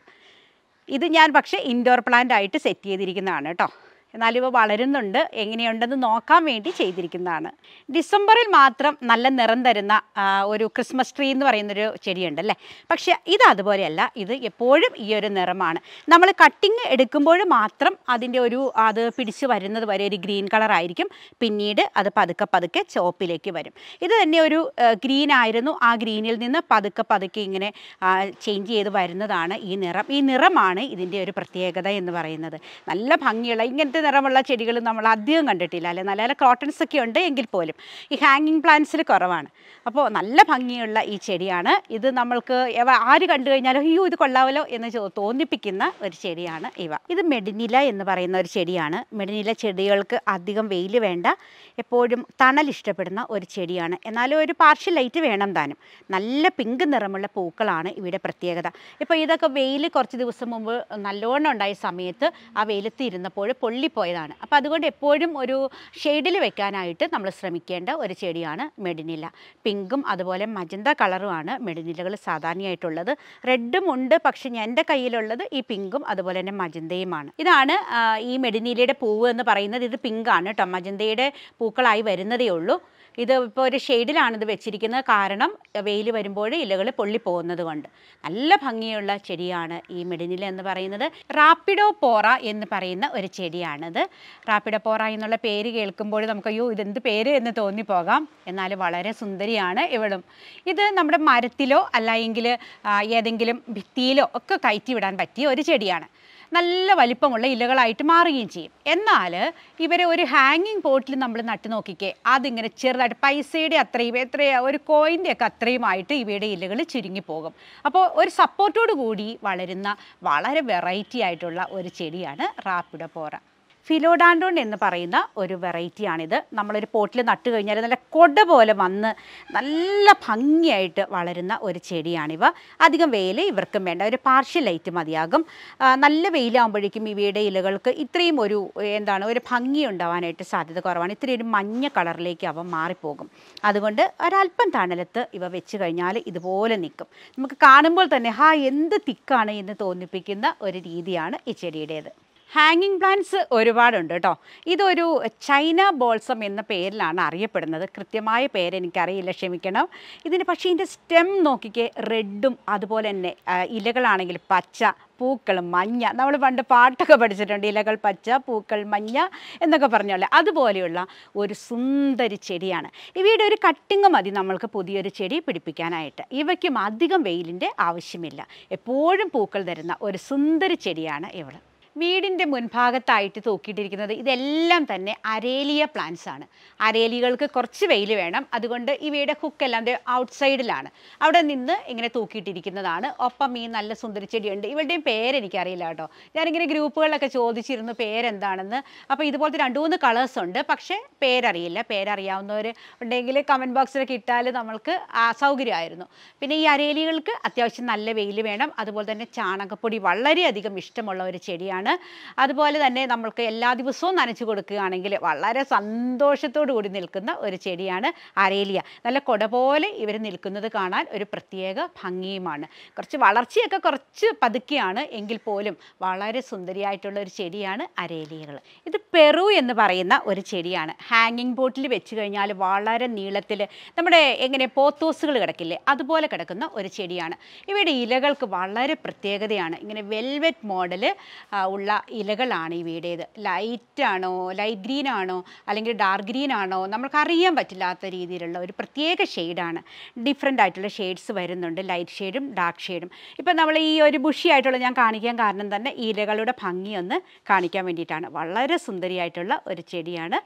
ഇത് ഞാൻ പക്ഷേ ഇൻഡോർ പ്ലാന്റ് ആയിട്ട് സെറ്റ് ചെയ്തിരിക്കുന്നതാണ് കേട്ടോ എന്നാലും ഇവ വളരുന്നുണ്ട് എങ്ങനെയുണ്ടെന്ന് നോക്കാൻ വേണ്ടി ചെയ്തിരിക്കുന്നതാണ് ഡിസംബറിൽ മാത്രം നല്ല നിറം തരുന്ന ആ, ഒരു ക്രിസ്മസ് ട്രീ എന്ന് പറയുന്നൊരു ചെടിയുണ്ട് അല്ലേ പക്ഷേ ഇത് അതുപോലെയല്ല ഇത് എപ്പോഴും ഈ ഒരു നിറമാണ് നമ്മൾ കട്ടിങ് എടുക്കുമ്പോൾ മാത്രം അതിൻ്റെ ഒരു അത് പിടിച്ച് വരുന്നത് വരെ ഒരു ഗ്രീൻ കളർ ആയിരിക്കും പിന്നീട് അത് പതുക്കെ പതുക്കെ ചുവപ്പിലേക്ക് വരും ഇത് തന്നെ ഒരു ഗ്രീൻ ആയിരുന്നു ആ ഗ്രീനിൽ നിന്ന് പതുക്കെ പതുക്കെ ഇങ്ങനെ ചേഞ്ച് ചെയ്ത് വരുന്നതാണ് ഈ നിറം ഈ നിറമാണ് ഇതിൻ്റെ ഒരു പ്രത്യേകത എന്ന് പറയുന്നത് നല്ല ഭംഗിയുള്ള ഇങ്ങനത്തെ നിറമുള്ള ചെടികൾ നമ്മൾ അധികം കണ്ടിട്ടില്ല അല്ലെ നല്ല നല്ല ക്രോട്ടൺസ് ഒക്കെ ഉണ്ട് എങ്കിൽ പോലും ഈ ഹാങ്ങിങ് പ്ലാന്റ്സിൽ കുറവാണ് അപ്പോൾ നല്ല ഭംഗിയുള്ള ഈ ചെടിയാണ് ഇത് നമ്മൾക്ക് എവ- ആര് കണ്ടു കഴിഞ്ഞാലും അയ്യോ ഇത് കൊള്ളാമല്ലോ എന്ന് ചോ- തോന്നിപ്പിക്കുന്ന ഒരു ചെടിയാണ് ഇവ ഇത് മെഡിനില എന്ന് പറയുന്ന ഒരു ചെടിയാണ് മെഡിനില ചെടികൾക്ക് അധികം വെയിൽ വേണ്ട എപ്പോഴും തണൽ ഇഷ്ടപ്പെടുന്ന ഒരു ചെടിയാണ് എന്നാലും ഒരു പാർഷ്യൽ ലൈറ്റ് വേണം താനും നല്ല പിങ്ക് നിറമുള്ള പൂക്കളാണ് ഇവിടെ പ്രത്യേകത ഇപ്പോൾ ഇതൊക്കെ വെയിൽ കുറച്ച് ദിവസം മുമ്പ് നല്ലോണം ഉണ്ടായ സമയത്ത് ആ വെയിലത്ത് ഇരുന്നപ്പോൾ പൊള്ളിപ്പോയതാണ് അപ്പോൾ അതുകൊണ്ട് എപ്പോഴും ഒരു ഷെയ്ഡിൽ വെക്കാനായിട്ട് നമ്മൾ ശ്രമിക്കേണ്ട ഒരു ചെടിയാണ് മെഡിനില പിങ്കും അതുപോലെ മജന്ത കളറുമാണ് മെഡിനിലകൾ സാധാരണയായിട്ടുള്ളത് റെഡും ഉണ്ട് പക്ഷെ ഞാൻ എൻ്റെ കയ്യിലുള്ളത് ഈ പിങ്കും അതുപോലെ തന്നെ മജന്തയുമാണ് ഇതാണ് ആ, ഈ മെഡിനിലയുടെ പൂവ് എന്ന് പറയുന്നത് ഇത് പിങ്കാണ് കേട്ടോ മജന്തയുടെ പൂക്കളായി വരുന്നതേ ഉള്ളൂ ഇത് ഇപ്പോൾ ഒരു ഷെയ്ഡിലാണ് ഇത് വെച്ചിരിക്കുന്നത് കാരണം വെയിൽ വരുമ്പോൾ ഇലകൾ പൊള്ളിപ്പോകുന്നത് കൊണ്ട് നല്ല ഭംഗിയുള്ള ചെടിയാണ് ഈ മെഡിനില എന്ന് പറയുന്നത് റാപ്പിഡോ പോറ എന്ന് പറയുന്ന ഒരു ചെടിയാണിത് റാപ്പിഡോ പോറ എന്നുള്ള പേര് കേൾക്കുമ്പോൾ നമുക്ക് അയ്യോ ഇതെന്ത് പേര് എന്ന് തോന്നിപ്പോകാം എന്നാൽ വളരെ സുന്ദരിയാണ് ഇവളും ഇത് നമ്മുടെ മരത്തിലോ അല്ലെങ്കിൽ ഏതെങ്കിലും ഭിത്തിയിലോ ഒക്കെ കയറ്റി വിടാൻ പറ്റിയ ഒരു ചെടിയാണ് നല്ല വലിപ്പമുള്ള ഇലകളായിട്ട് മാറുകയും ചെയ്യും എന്നാൽ ഇവരെ ഒരു ഹാങ്ങിങ് പോട്ടിൽ നമ്മൾ നട്ടു നോക്കിക്കേ അതിങ്ങനെ ചെറുതായിട്ട് പൈസയുടെ അത്രയും എത്രയാ ഒരു കോയിൻ്റെ ഒക്കെ അത്രയുമായിട്ട് ഇവയുടെ ഇലകൾ ചുരുങ്ങിപ്പോകും അപ്പോൾ ഒരു സപ്പോർട്ടോട് കൂടി വളരുന്ന വളരെ വെറൈറ്റി ആയിട്ടുള്ള ഒരു ചെടിയാണ് റാപ്പിഡോപോറ ഫിലോഡാൻഡോൺ എന്ന് പറയുന്ന ഒരു വെറൈറ്റിയാണിത് നമ്മളൊരു പോട്ടിൽ നട്ടു കഴിഞ്ഞാൽ നല്ല കൊട പോലെ വന്ന് നല്ല ഭംഗിയായിട്ട് വളരുന്ന ഒരു ചെടിയാണിവ അധികം വെയിൽ ഇവർക്കും വേണ്ട ഒരു പാർഷ്യൽ ലൈറ്റ് മതിയാകും ആ, നല്ല വെയിലാകുമ്പോഴേക്കും ഇവയുടെ ഇലകൾക്ക് ഇത്രയും ഒരു എന്താണ് ഒരു ഭംഗി ഉണ്ടാവാനായിട്ട് സാധ്യത കുറവാണ് ഇത്രയും ഒരു മഞ്ഞ കളറിലേക്ക് അവ മാറിപ്പോകും അതുകൊണ്ട് ഒരല്പം തണലത്ത് ഇവ വെച്ച് കഴിഞ്ഞാൽ ഇതുപോലെ നിൽക്കും നമുക്ക് കാണുമ്പോൾ തന്നെ ഹാ എന്ത് തിക്കാണ് എന്ന് തോന്നിപ്പിക്കുന്ന ഒരു രീതിയാണ് ഈ ചെടിയുടേത് ഹാങ്ങിങ് പ്ലാന്റ്സ് ഒരുപാടുണ്ട് കേട്ടോ ഇതൊരു ചൈന ബോൾസം എന്ന പേരിലാണ് അറിയപ്പെടുന്നത് കൃത്യമായ പേര് എനിക്കറിയില്ല ക്ഷമിക്കണം ഇതിന് പക്ഷേ ഇതിൻ്റെ സ്റ്റെം നോക്കിക്കേ റെഡും അതുപോലെ തന്നെ ആ, ഇലകളാണെങ്കിൽ പച്ച പൂക്കൾ മഞ്ഞ നമ്മൾ പണ്ട് പാട്ടൊക്കെ പഠിച്ചിട്ടുണ്ട് ഇലകൾ പച്ച പൂക്കൾ മഞ്ഞ എന്നൊക്കെ പറഞ്ഞോളെ അതുപോലെയുള്ള ഒരു സുന്ദരി ചെടിയാണ് ഇവയുടെ ഒരു കട്ടിങ് മതി നമ്മൾക്ക് പുതിയൊരു ചെടി പിടിപ്പിക്കാനായിട്ട് ഇവയ്ക്കും അധികം വെയിലിൻ്റെ ആവശ്യമില്ല എപ്പോഴും പൂക്കൾ തരുന്ന ഒരു സുന്ദരി ചെടിയാണ് ഇവൾ വീടിൻ്റെ മുൻഭാഗത്തായിട്ട് തൂക്കിയിട്ടിരിക്കുന്നത് ഇതെല്ലാം തന്നെ അരേലിയ പ്ലാന്റ്സ് ആണ് അരേലികൾക്ക് കുറച്ച് വെയിൽ വേണം അതുകൊണ്ട് ഇവയുടെ ഹുക്കെല്ലാം ഔട്ട് സൈഡിലാണ് അവിടെ നിന്ന് ഇങ്ങനെ തൂക്കിയിട്ടിരിക്കുന്നതാണ് ഒപ്പം ഈ നല്ല സുന്ദരി ചെടിയുണ്ട് ഇവരുടെയും പേരെനിക്കറിയില്ല കേട്ടോ ഞാനിങ്ങനെ ഗ്രൂപ്പുകളിലൊക്കെ ചോദിച്ചിരുന്നു പേരെന്താണെന്ന് അപ്പോൾ ഇതുപോലത്തെ രണ്ട് മൂന്ന് കളേഴ്സ് ഉണ്ട് പക്ഷേ പേരറിയില്ല പേരറിയാവുന്നവർ ഉണ്ടെങ്കിൽ കമൻറ്റ് ബോക്സിലൊക്കെ ഇട്ടാൽ നമ്മൾക്ക് ആ സൗകര്യമായിരുന്നു പിന്നെ ഈ അരേലികൾക്ക് അത്യാവശ്യം നല്ല വെയിൽ വേണം അതുപോലെ തന്നെ ചാണകപ്പൊടി വളരെയധികം ഇഷ്ടമുള്ള ഒരു ചെടിയാണ് അതുപോലെ തന്നെ നമ്മൾക്ക് എല്ലാ ദിവസവും നനച്ചു കൊടുക്കുകയാണെങ്കിൽ വളരെ സന്തോഷത്തോടു കൂടി നിൽക്കുന്ന ഒരു ചെടിയാണ് അരേലിയ നല്ല കൊട പോലെ ഇവർ നിൽക്കുന്നത് കാണാൻ ഒരു പ്രത്യേക ഭംഗിയുമാണ് കുറച്ച് വളർച്ചയൊക്കെ കുറച്ച് പതുക്കെയാണ് എങ്കിൽ പോലും വളരെ സുന്ദരിയായിട്ടുള്ള ഒരു ചെടിയാണ് അരേലിയകൾ ഇത് പെറു എന്ന് പറയുന്ന ഒരു ചെടിയാണ് ഹാങ്ങിങ് ബോട്ടിൽ വെച്ച് കഴിഞ്ഞാൽ വളരെ നീളത്തിൽ നമ്മുടെ എങ്ങനെ പോത്തോസുകൾ കിടക്കില്ലേ അതുപോലെ കിടക്കുന്ന ഒരു ചെടിയാണ് ഇവയുടെ ഇലകൾക്ക് വളരെ പ്രത്യേകതയാണ് ഇങ്ങനെ വെൽവെറ്റ് മോഡൽ ഉള്ള ഇലകളാണ് ഇവയുടേത് ലൈറ്റ് ആണോ ലൈറ്റ് ഗ്രീൻ ആണോ അല്ലെങ്കിൽ ഡാർക്ക് ഗ്രീൻ ആണോ നമുക്ക് അറിയാൻ പറ്റില്ലാത്ത രീതിയിലുള്ള ഒരു പ്രത്യേക ഷെയ്ഡാണ് ഡിഫറെൻ്റ് ആയിട്ടുള്ള ഷെയ്ഡ്സ് വരുന്നുണ്ട് ലൈറ്റ് ഷെയ്ഡും ഡാർക്ക് ഷെയ്ഡും ഇപ്പം നമ്മൾ ഈ ഒരു ബുഷി ആയിട്ടുള്ള ഞാൻ കാണിക്കാൻ കാരണം തന്നെ ഈ ഇലകളുടെ ഭംഗി ഒന്ന് കാണിക്കാൻ വേണ്ടിയിട്ടാണ് വളരെ സുന്ദരിയായിട്ടുള്ള ഒരു ചെടിയാണ്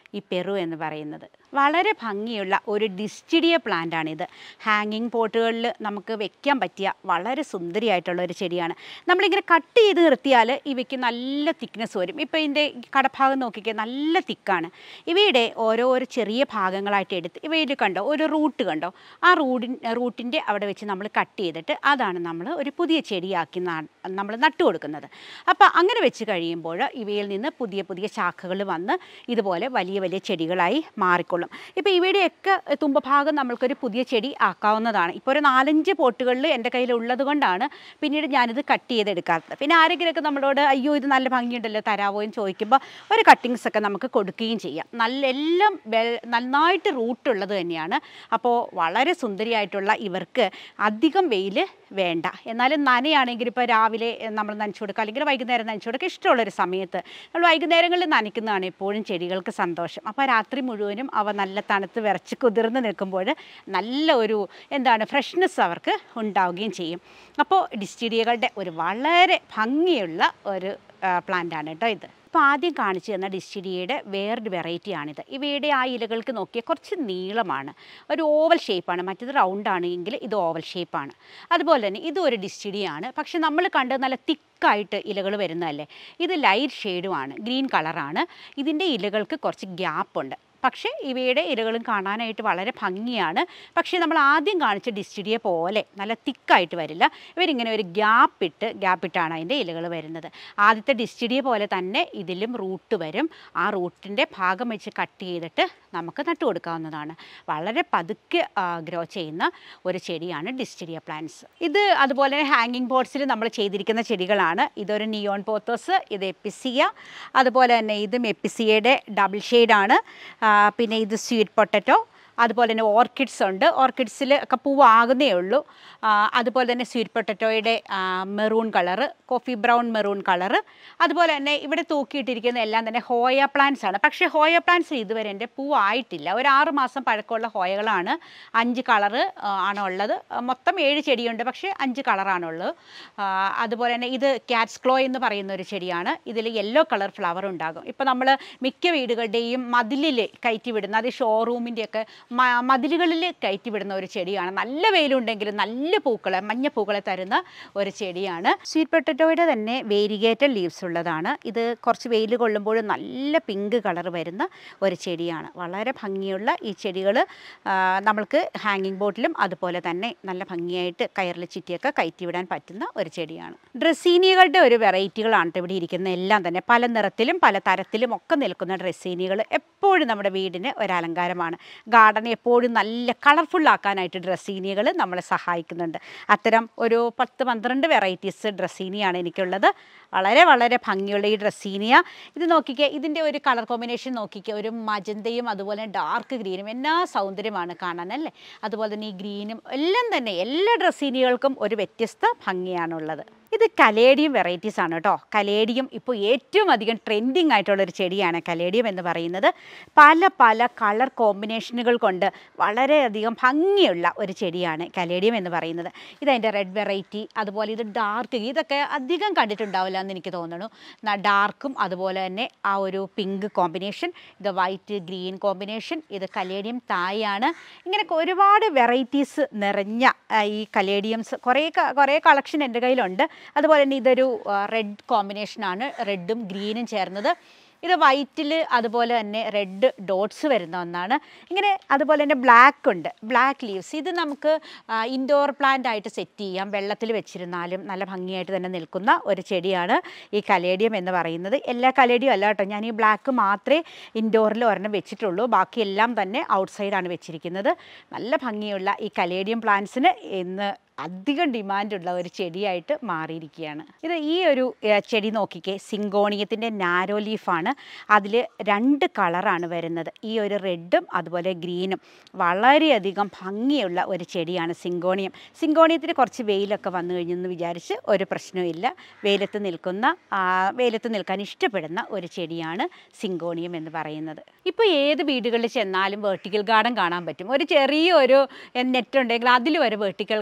ഈ പെറു എന്ന് പറയുന്നത് വളരെ ഭംഗിയുള്ള ഒരു ഡിസ്റ്റിഡിയ പ്ലാന്റാണിത് ഹാങ്ങിങ് പോട്ടുകളിൽ നമുക്ക് വെക്കാൻ പറ്റിയ വളരെ സുന്ദരിയായിട്ടുള്ള ഒരു ചെടിയാണ് നമ്മളിങ്ങനെ കട്ട് ചെയ്ത് നിർത്തിയാൽ ഇവയ്ക്ക് നല്ല തിക്നെസ് വരും ഇപ്പോൾ ഇതിൻ്റെ കടഭാഗം നോക്കിക്കേ നല്ല തിക്കാണ് ഇവയുടെ ഓരോരോ ചെറിയ ഭാഗങ്ങളായിട്ട് എടുത്ത് ഇവയിൽ കണ്ടോ ഒരു റൂട്ട് കണ്ടോ ആ റൂട്ടിൻ റൂട്ടിൻ്റെ അവിടെ വെച്ച് നമ്മൾ കട്ട് ചെയ്തിട്ട് അതാണ് നമ്മൾ ഒരു പുതിയ ചെടിയാക്കി നമ്മൾ നട്ടു കൊടുക്കുന്നത് അപ്പോൾ അങ്ങനെ വെച്ച് കഴിയുമ്പോൾ ഇവയിൽ നിന്ന് പുതിയ പുതിയ ശാഖകൾ വന്ന് ഇതുപോലെ വലിയ വലിയ ചെടികളായി മാറിക്കൊള്ളും ഇപ്പോൾ ഇവയുടെയൊക്കെ തുമ്പഭാഗം നമ്മൾക്കൊരു പുതിയ ചെടി ആക്കാവുന്നതാണ് ഇപ്പോൾ ഒരു നാലഞ്ച് പോട്ടുകളിൽ എൻ്റെ കയ്യിൽ ഉള്ളത് കൊണ്ടാണ് പിന്നീട് ഞാനിത് കട്ട് ചെയ്തെടുക്കാത്തത് പിന്നെ ആരെങ്കിലുമൊക്കെ നമ്മളോട് അയ്യോ ഇത് നല്ല ഭംഗിയുണ്ടല്ലോ തരാവോ എന്ന് ചോദിക്കുമ്പോൾ ഒരു കട്ടിങ്സ് ഒക്കെ നമുക്ക് കൊടുക്കുകയും ചെയ്യാം നല്ല എല്ലാം വെ- നന്നായിട്ട് റൂട്ടുള്ളത് തന്നെയാണ് അപ്പോൾ വളരെ സുന്ദരിയായിട്ടുള്ള ഇവർക്ക് അധികം വെയിൽ വേണ്ട എന്നാലും നനയാണെങ്കിൽ ഇപ്പോൾ രാവിലെ നമ്മൾ നനച്ചു കൊടുക്കുക അല്ലെങ്കിൽ വൈകുന്നേരം നനച്ചു കൊടുക്കുക ഇഷ്ടമുള്ളൊരു സമയത്ത് നമ്മൾ വൈകുന്നേരങ്ങളിൽ നനയ്ക്കുന്നതാണ് എപ്പോഴും ചെടികൾക്ക് സന്തോഷം അപ്പോൾ രാത്രി മുഴുവനും അവ നല്ല തണുത്ത് വിറച്ച് കുതിർന്ന് നിൽക്കുമ്പോൾ നല്ല ഒരു എന്താണ് ഫ്രഷ്നെസ് അവർക്ക് ഉണ്ടാവുകയും ചെയ്യും അപ്പോൾ ഡിസ്റ്റിഡിയകളുടെ ഒരു വളരെ ഭംഗിയുള്ള ഒരു പ്ലാന്റാണ് കേട്ടോ ഇത് ഇപ്പോൾ ആദ്യം കാണിച്ചു തന്ന ഡിസ്റ്റിഡിയയുടെ വേറൊരു വെറൈറ്റിയാണിത് ഇവയുടെ ആ ഇലകൾക്ക് നോക്കിയാൽ കുറച്ച് നീളമാണ് ഒരു ഓവൽ ഷേപ്പാണ് മറ്റേത് റൗണ്ട് ആണെങ്കിൽ ഇത് ഓവൽ ഷേപ്പാണ് അതുപോലെ തന്നെ ഇതും ഒരു ഡിസ്റ്റിഡിയാണ് പക്ഷെ നമ്മൾ കണ്ടത് നല്ല തിക്കായിട്ട് ഇലകൾ വരുന്നതല്ലേ ഇത് ലൈറ്റ് ഷെയ്ഡുമാണ് ഗ്രീൻ കളറാണ് ഇതിൻ്റെ ഇലകൾക്ക് കുറച്ച് ഗ്യാപ്പുണ്ട് പക്ഷേ ഇവയുടെ ഇലകളും കാണാനായിട്ട് വളരെ ഭംഗിയാണ് പക്ഷേ നമ്മൾ ആദ്യം കാണിച്ച ഡിസ്റ്റിഡിയെ പോലെ നല്ല തിക്കായിട്ട് വരില്ല ഇവരിങ്ങനെ ഒരു ഗ്യാപ്പ് ഇട്ട് ഗ്യാപ്പ് ഇട്ടാണ് അതിൻ്റെ ഇലകൾ വരുന്നത് ആദ്യത്തെ ഡിസ്റ്റിഡിയെ പോലെ തന്നെ ഇതിലും റൂട്ട് വരും ആ റൂട്ടിൻ്റെ ഭാഗം വെച്ച് കട്ട് ചെയ്തിട്ട് നമുക്ക് നട്ടു കൊടുക്കാവുന്നതാണ് വളരെ പതുക്കെ ഗ്രോ ചെയ്യുന്ന ഒരു ചെടിയാണ് ഡിസ്റ്റിഡിയ പ്ലാന്റ്സ് ഇത് അതുപോലെ ഹാങ്ങിങ് ബോർഡ്സിൽ നമ്മൾ ചെയ്തിരിക്കുന്ന ചെടികളാണ് ഇതൊരു നിയോൺ പോത്തോസ് ഇത് എപ്പിസിയ അതുപോലെ തന്നെ ഇതും എപ്പിസിയയുടെ ഡബിൾ ഷെയ്ഡാണ് പിന്നെ ഇത് സ്വീറ്റ് പൊട്ടറ്റോ അതുപോലെ തന്നെ ഓർക്കിഡ്സ് ഉണ്ട് ഓർക്കിഡ്സിൽ ഒക്കെ പൂവാകുന്നേ ഉള്ളൂ ആ, അതുപോലെ തന്നെ സ്വീറ്റ് പൊട്ടറ്റോയുടെ maroon colour coffee brown maroon colour അതുപോലെ തന്നെ ഇവിടെ തൂക്കിയിട്ടിരിക്കുന്ന എല്ലാം തന്നെ ഹോയ പ്ലാന്റ്സ് ആണ് പക്ഷേ ഹോയ പ്ലാന്റ്സ് ഇതുവരെ എൻ്റെ പൂവായിട്ടില്ല ഒരു ആറ് മാസം പഴക്കമുള്ള ഹോയകളാണ് അഞ്ച് കളറ് ആണ് ഉള്ളത് ആ, മൊത്തം ഏഴ് ചെടിയുണ്ട് പക്ഷേ അഞ്ച് കളറാണുള്ളത് ആ, അതുപോലെ തന്നെ ഇത് ക്യാറ്റ്സ് ക്ലോ എന്ന് പറയുന്ന ഒരു ചെടിയാണ് ഇതിൽ യെല്ലോ കളർ ഫ്ലവർ ഉണ്ടാകും ഇപ്പോൾ നമ്മൾ മിക്ക വീടുകളുടെയും മതിലിൽ കയറ്റി വിടുന്ന അത് ഷോറൂമിൻ്റെയൊക്കെ മതിലുകളിൽ കയറ്റി വിടുന്ന ഒരു ചെടിയാണ് നല്ല വെയിലുണ്ടെങ്കിലും നല്ല പൂക്കളെ മഞ്ഞ പൂക്കളെ തരുന്ന ഒരു ചെടിയാണ് സ്വീറ്റ് പൊട്ടറ്റോയുടെ തന്നെ വേരിഗേറ്റഡ് ലീവ്സ് ഉള്ളതാണ് ഇത് കുറച്ച് വെയിൽ കൊള്ളുമ്പോൾ നല്ല പിങ്ക് കളർ വരുന്ന ഒരു ചെടിയാണ് വളരെ ഭംഗിയുള്ള ഈ ചെടികൾ നമ്മൾക്ക് ഹാങ്ങിങ് ബോട്ടിലും അതുപോലെ തന്നെ നല്ല ഭംഗിയായിട്ട് കയറിൽ ചുറ്റിയൊക്കെ കയറ്റി വിടാൻ പറ്റുന്ന ഒരു ചെടിയാണ് ഡ്രസ്സീനികളുടെ ഒരു വെറൈറ്റികളാണ് ട്ടോ ഇവിടെ ഇരിക്കുന്ന എല്ലാം തന്നെ പല നിറത്തിലും പല തരത്തിലും ഒക്കെ നിൽക്കുന്ന ഡ്രസ്സീനികൾ എപ്പോഴും നമ്മുടെ വീടിന് ഒരു അലങ്കാരമാണ് ഗാർഡൻ എപ്പോഴും നല്ല കളർഫുൾ ആക്കാനായിട്ട് ഡ്രസ്സീനികൾ നമ്മളെ സഹായിക്കുന്നുണ്ട് അത്തരം ഒരു പത്ത് പന്ത്രണ്ട് വെറൈറ്റീസ് ഡ്രസ്സീനിയാണ് എനിക്കുള്ളത് വളരെ വളരെ ഭംഗിയുള്ള ഈ ഡ്രസ്സീനിയ ഇത് നോക്കിക്കേ ഇതിൻ്റെ ഒരു കളർ കോമ്പിനേഷൻ നോക്കിക്കേ ഒരു മജന്തയും അതുപോലെ ഡാർക്ക് ഗ്രീനും എന്നാ സൗന്ദര്യമാണ് കാണാൻ അല്ലേ അതുപോലെ തന്നെ ഈ ഗ്രീനും എല്ലാം തന്നെ എല്ലാ ഡ്രസ്സീനികൾക്കും ഒരു വ്യത്യസ്ത ഭംഗിയാണുള്ളത് ഇത് കലേഡിയം വെറൈറ്റീസ് ആണ് കേട്ടോ കലേഡിയം ഇപ്പോൾ ഏറ്റവും അധികം ട്രെൻഡിങ് ആയിട്ടുള്ള ഒരു ചെടിയാണ് കലേഡിയം എന്ന് പറയുന്നത് പല പല കളർ കോമ്പിനേഷനുകൾ കൊണ്ട് വളരെയധികം ഭംഗിയുള്ള ഒരു ചെടിയാണ് കലേഡിയം എന്ന് പറയുന്നത് ഇതതിൻ്റെ റെഡ് വെറൈറ്റി അതുപോലെ ഇത് ഡാർക്ക് ഇതൊക്കെ അധികം കണ്ടിട്ടുണ്ടാവില്ല എന്ന് എനിക്ക് തോന്നുന്നു ഡാർക്കും അതുപോലെ തന്നെ ആ ഒരു പിങ്ക് കോമ്പിനേഷൻ ഇത് വൈറ്റ് ഗ്രീൻ കോമ്പിനേഷൻ ഇത് കലേഡിയം തായാണ് ഇങ്ങനെ ഒരുപാട് വെറൈറ്റീസ് നിറഞ്ഞ ആ, ഈ കലേഡിയംസ് കുറേ ക- കുറേ കളക്ഷൻ എൻ്റെ കയ്യിലുണ്ട് അതുപോലെ തന്നെ ഇതൊരു റെഡ് കോമ്പിനേഷനാണ് റെഡും ഗ്രീനും ചേർന്നത് ഇത് വൈറ്റിൽ അതുപോലെ തന്നെ റെഡ് ഡോട്ട്സ് വരുന്ന ഒന്നാണ് ഇങ്ങനെ അതുപോലെ തന്നെ ബ്ലാക്ക് ഉണ്ട് ബ്ലാക്ക് ലീവ്സ് ഇത് നമുക്ക് ഇൻഡോർ പ്ലാന്റ് ആയിട്ട് സെറ്റ് ചെയ്യാം വെള്ളത്തിൽ വെച്ചിരുന്നാലും നല്ല ഭംഗിയായിട്ട് തന്നെ നിൽക്കുന്ന ഒരു ചെടിയാണ് ഈ കലേഡിയം എന്ന് പറയുന്നത് എല്ലാ കലേഡിയം അല്ല കേട്ടോ ഞാൻ ഈ ബ്ലാക്ക് മാത്രമേ ഇൻഡോറിൽ ഒരെണ്ണം വെച്ചിട്ടുള്ളൂ ബാക്കിയെല്ലാം തന്നെ ഔട്ട്സൈഡാണ് വെച്ചിരിക്കുന്നത് നല്ല ഭംഗിയുള്ള ഈ കലേഡിയം പ്ലാന്റ്സിന് ഇന്ന് അധികം ഡിമാൻഡുള്ള ഒരു ചെടിയായിട്ട് മാറിയിരിക്കുകയാണ് ഇത് ഈ ഒരു ഏഹ്, ചെടി നോക്കിക്കേ സിങ്കോണിയത്തിൻ്റെ നാരോ ലീഫാണ് അതിൽ രണ്ട് കളറാണ് വരുന്നത് ഈ ഒരു റെഡും അതുപോലെ ഗ്രീനും വളരെയധികം ഭംഗിയുള്ള ഒരു ചെടിയാണ് സിങ്കോണിയം സിങ്കോണിയത്തിന് കുറച്ച് വെയിലൊക്കെ വന്നു കഴിഞ്ഞെന്ന് വിചാരിച്ച് ഒരു പ്രശ്നവുമില്ല വെയിലത്ത് നിൽക്കുന്ന ആ, വെയിലത്ത് നിൽക്കാൻ ഇഷ്ടപ്പെടുന്ന ഒരു ചെടിയാണ് സിങ്കോണിയം എന്ന് പറയുന്നത് ഇപ്പോൾ ഏത് വീടുകളിൽ ചെന്നാലും വെർട്ടിക്കൽ ഗാർഡൻ കാണാൻ പറ്റും ഒരു ചെറിയ ഒരു നെറ്റ് ഉണ്ടെങ്കിൽ അതിൽ ഒരു വെർട്ടിക്കൽ ഗാർഡൻ സെറ്റ്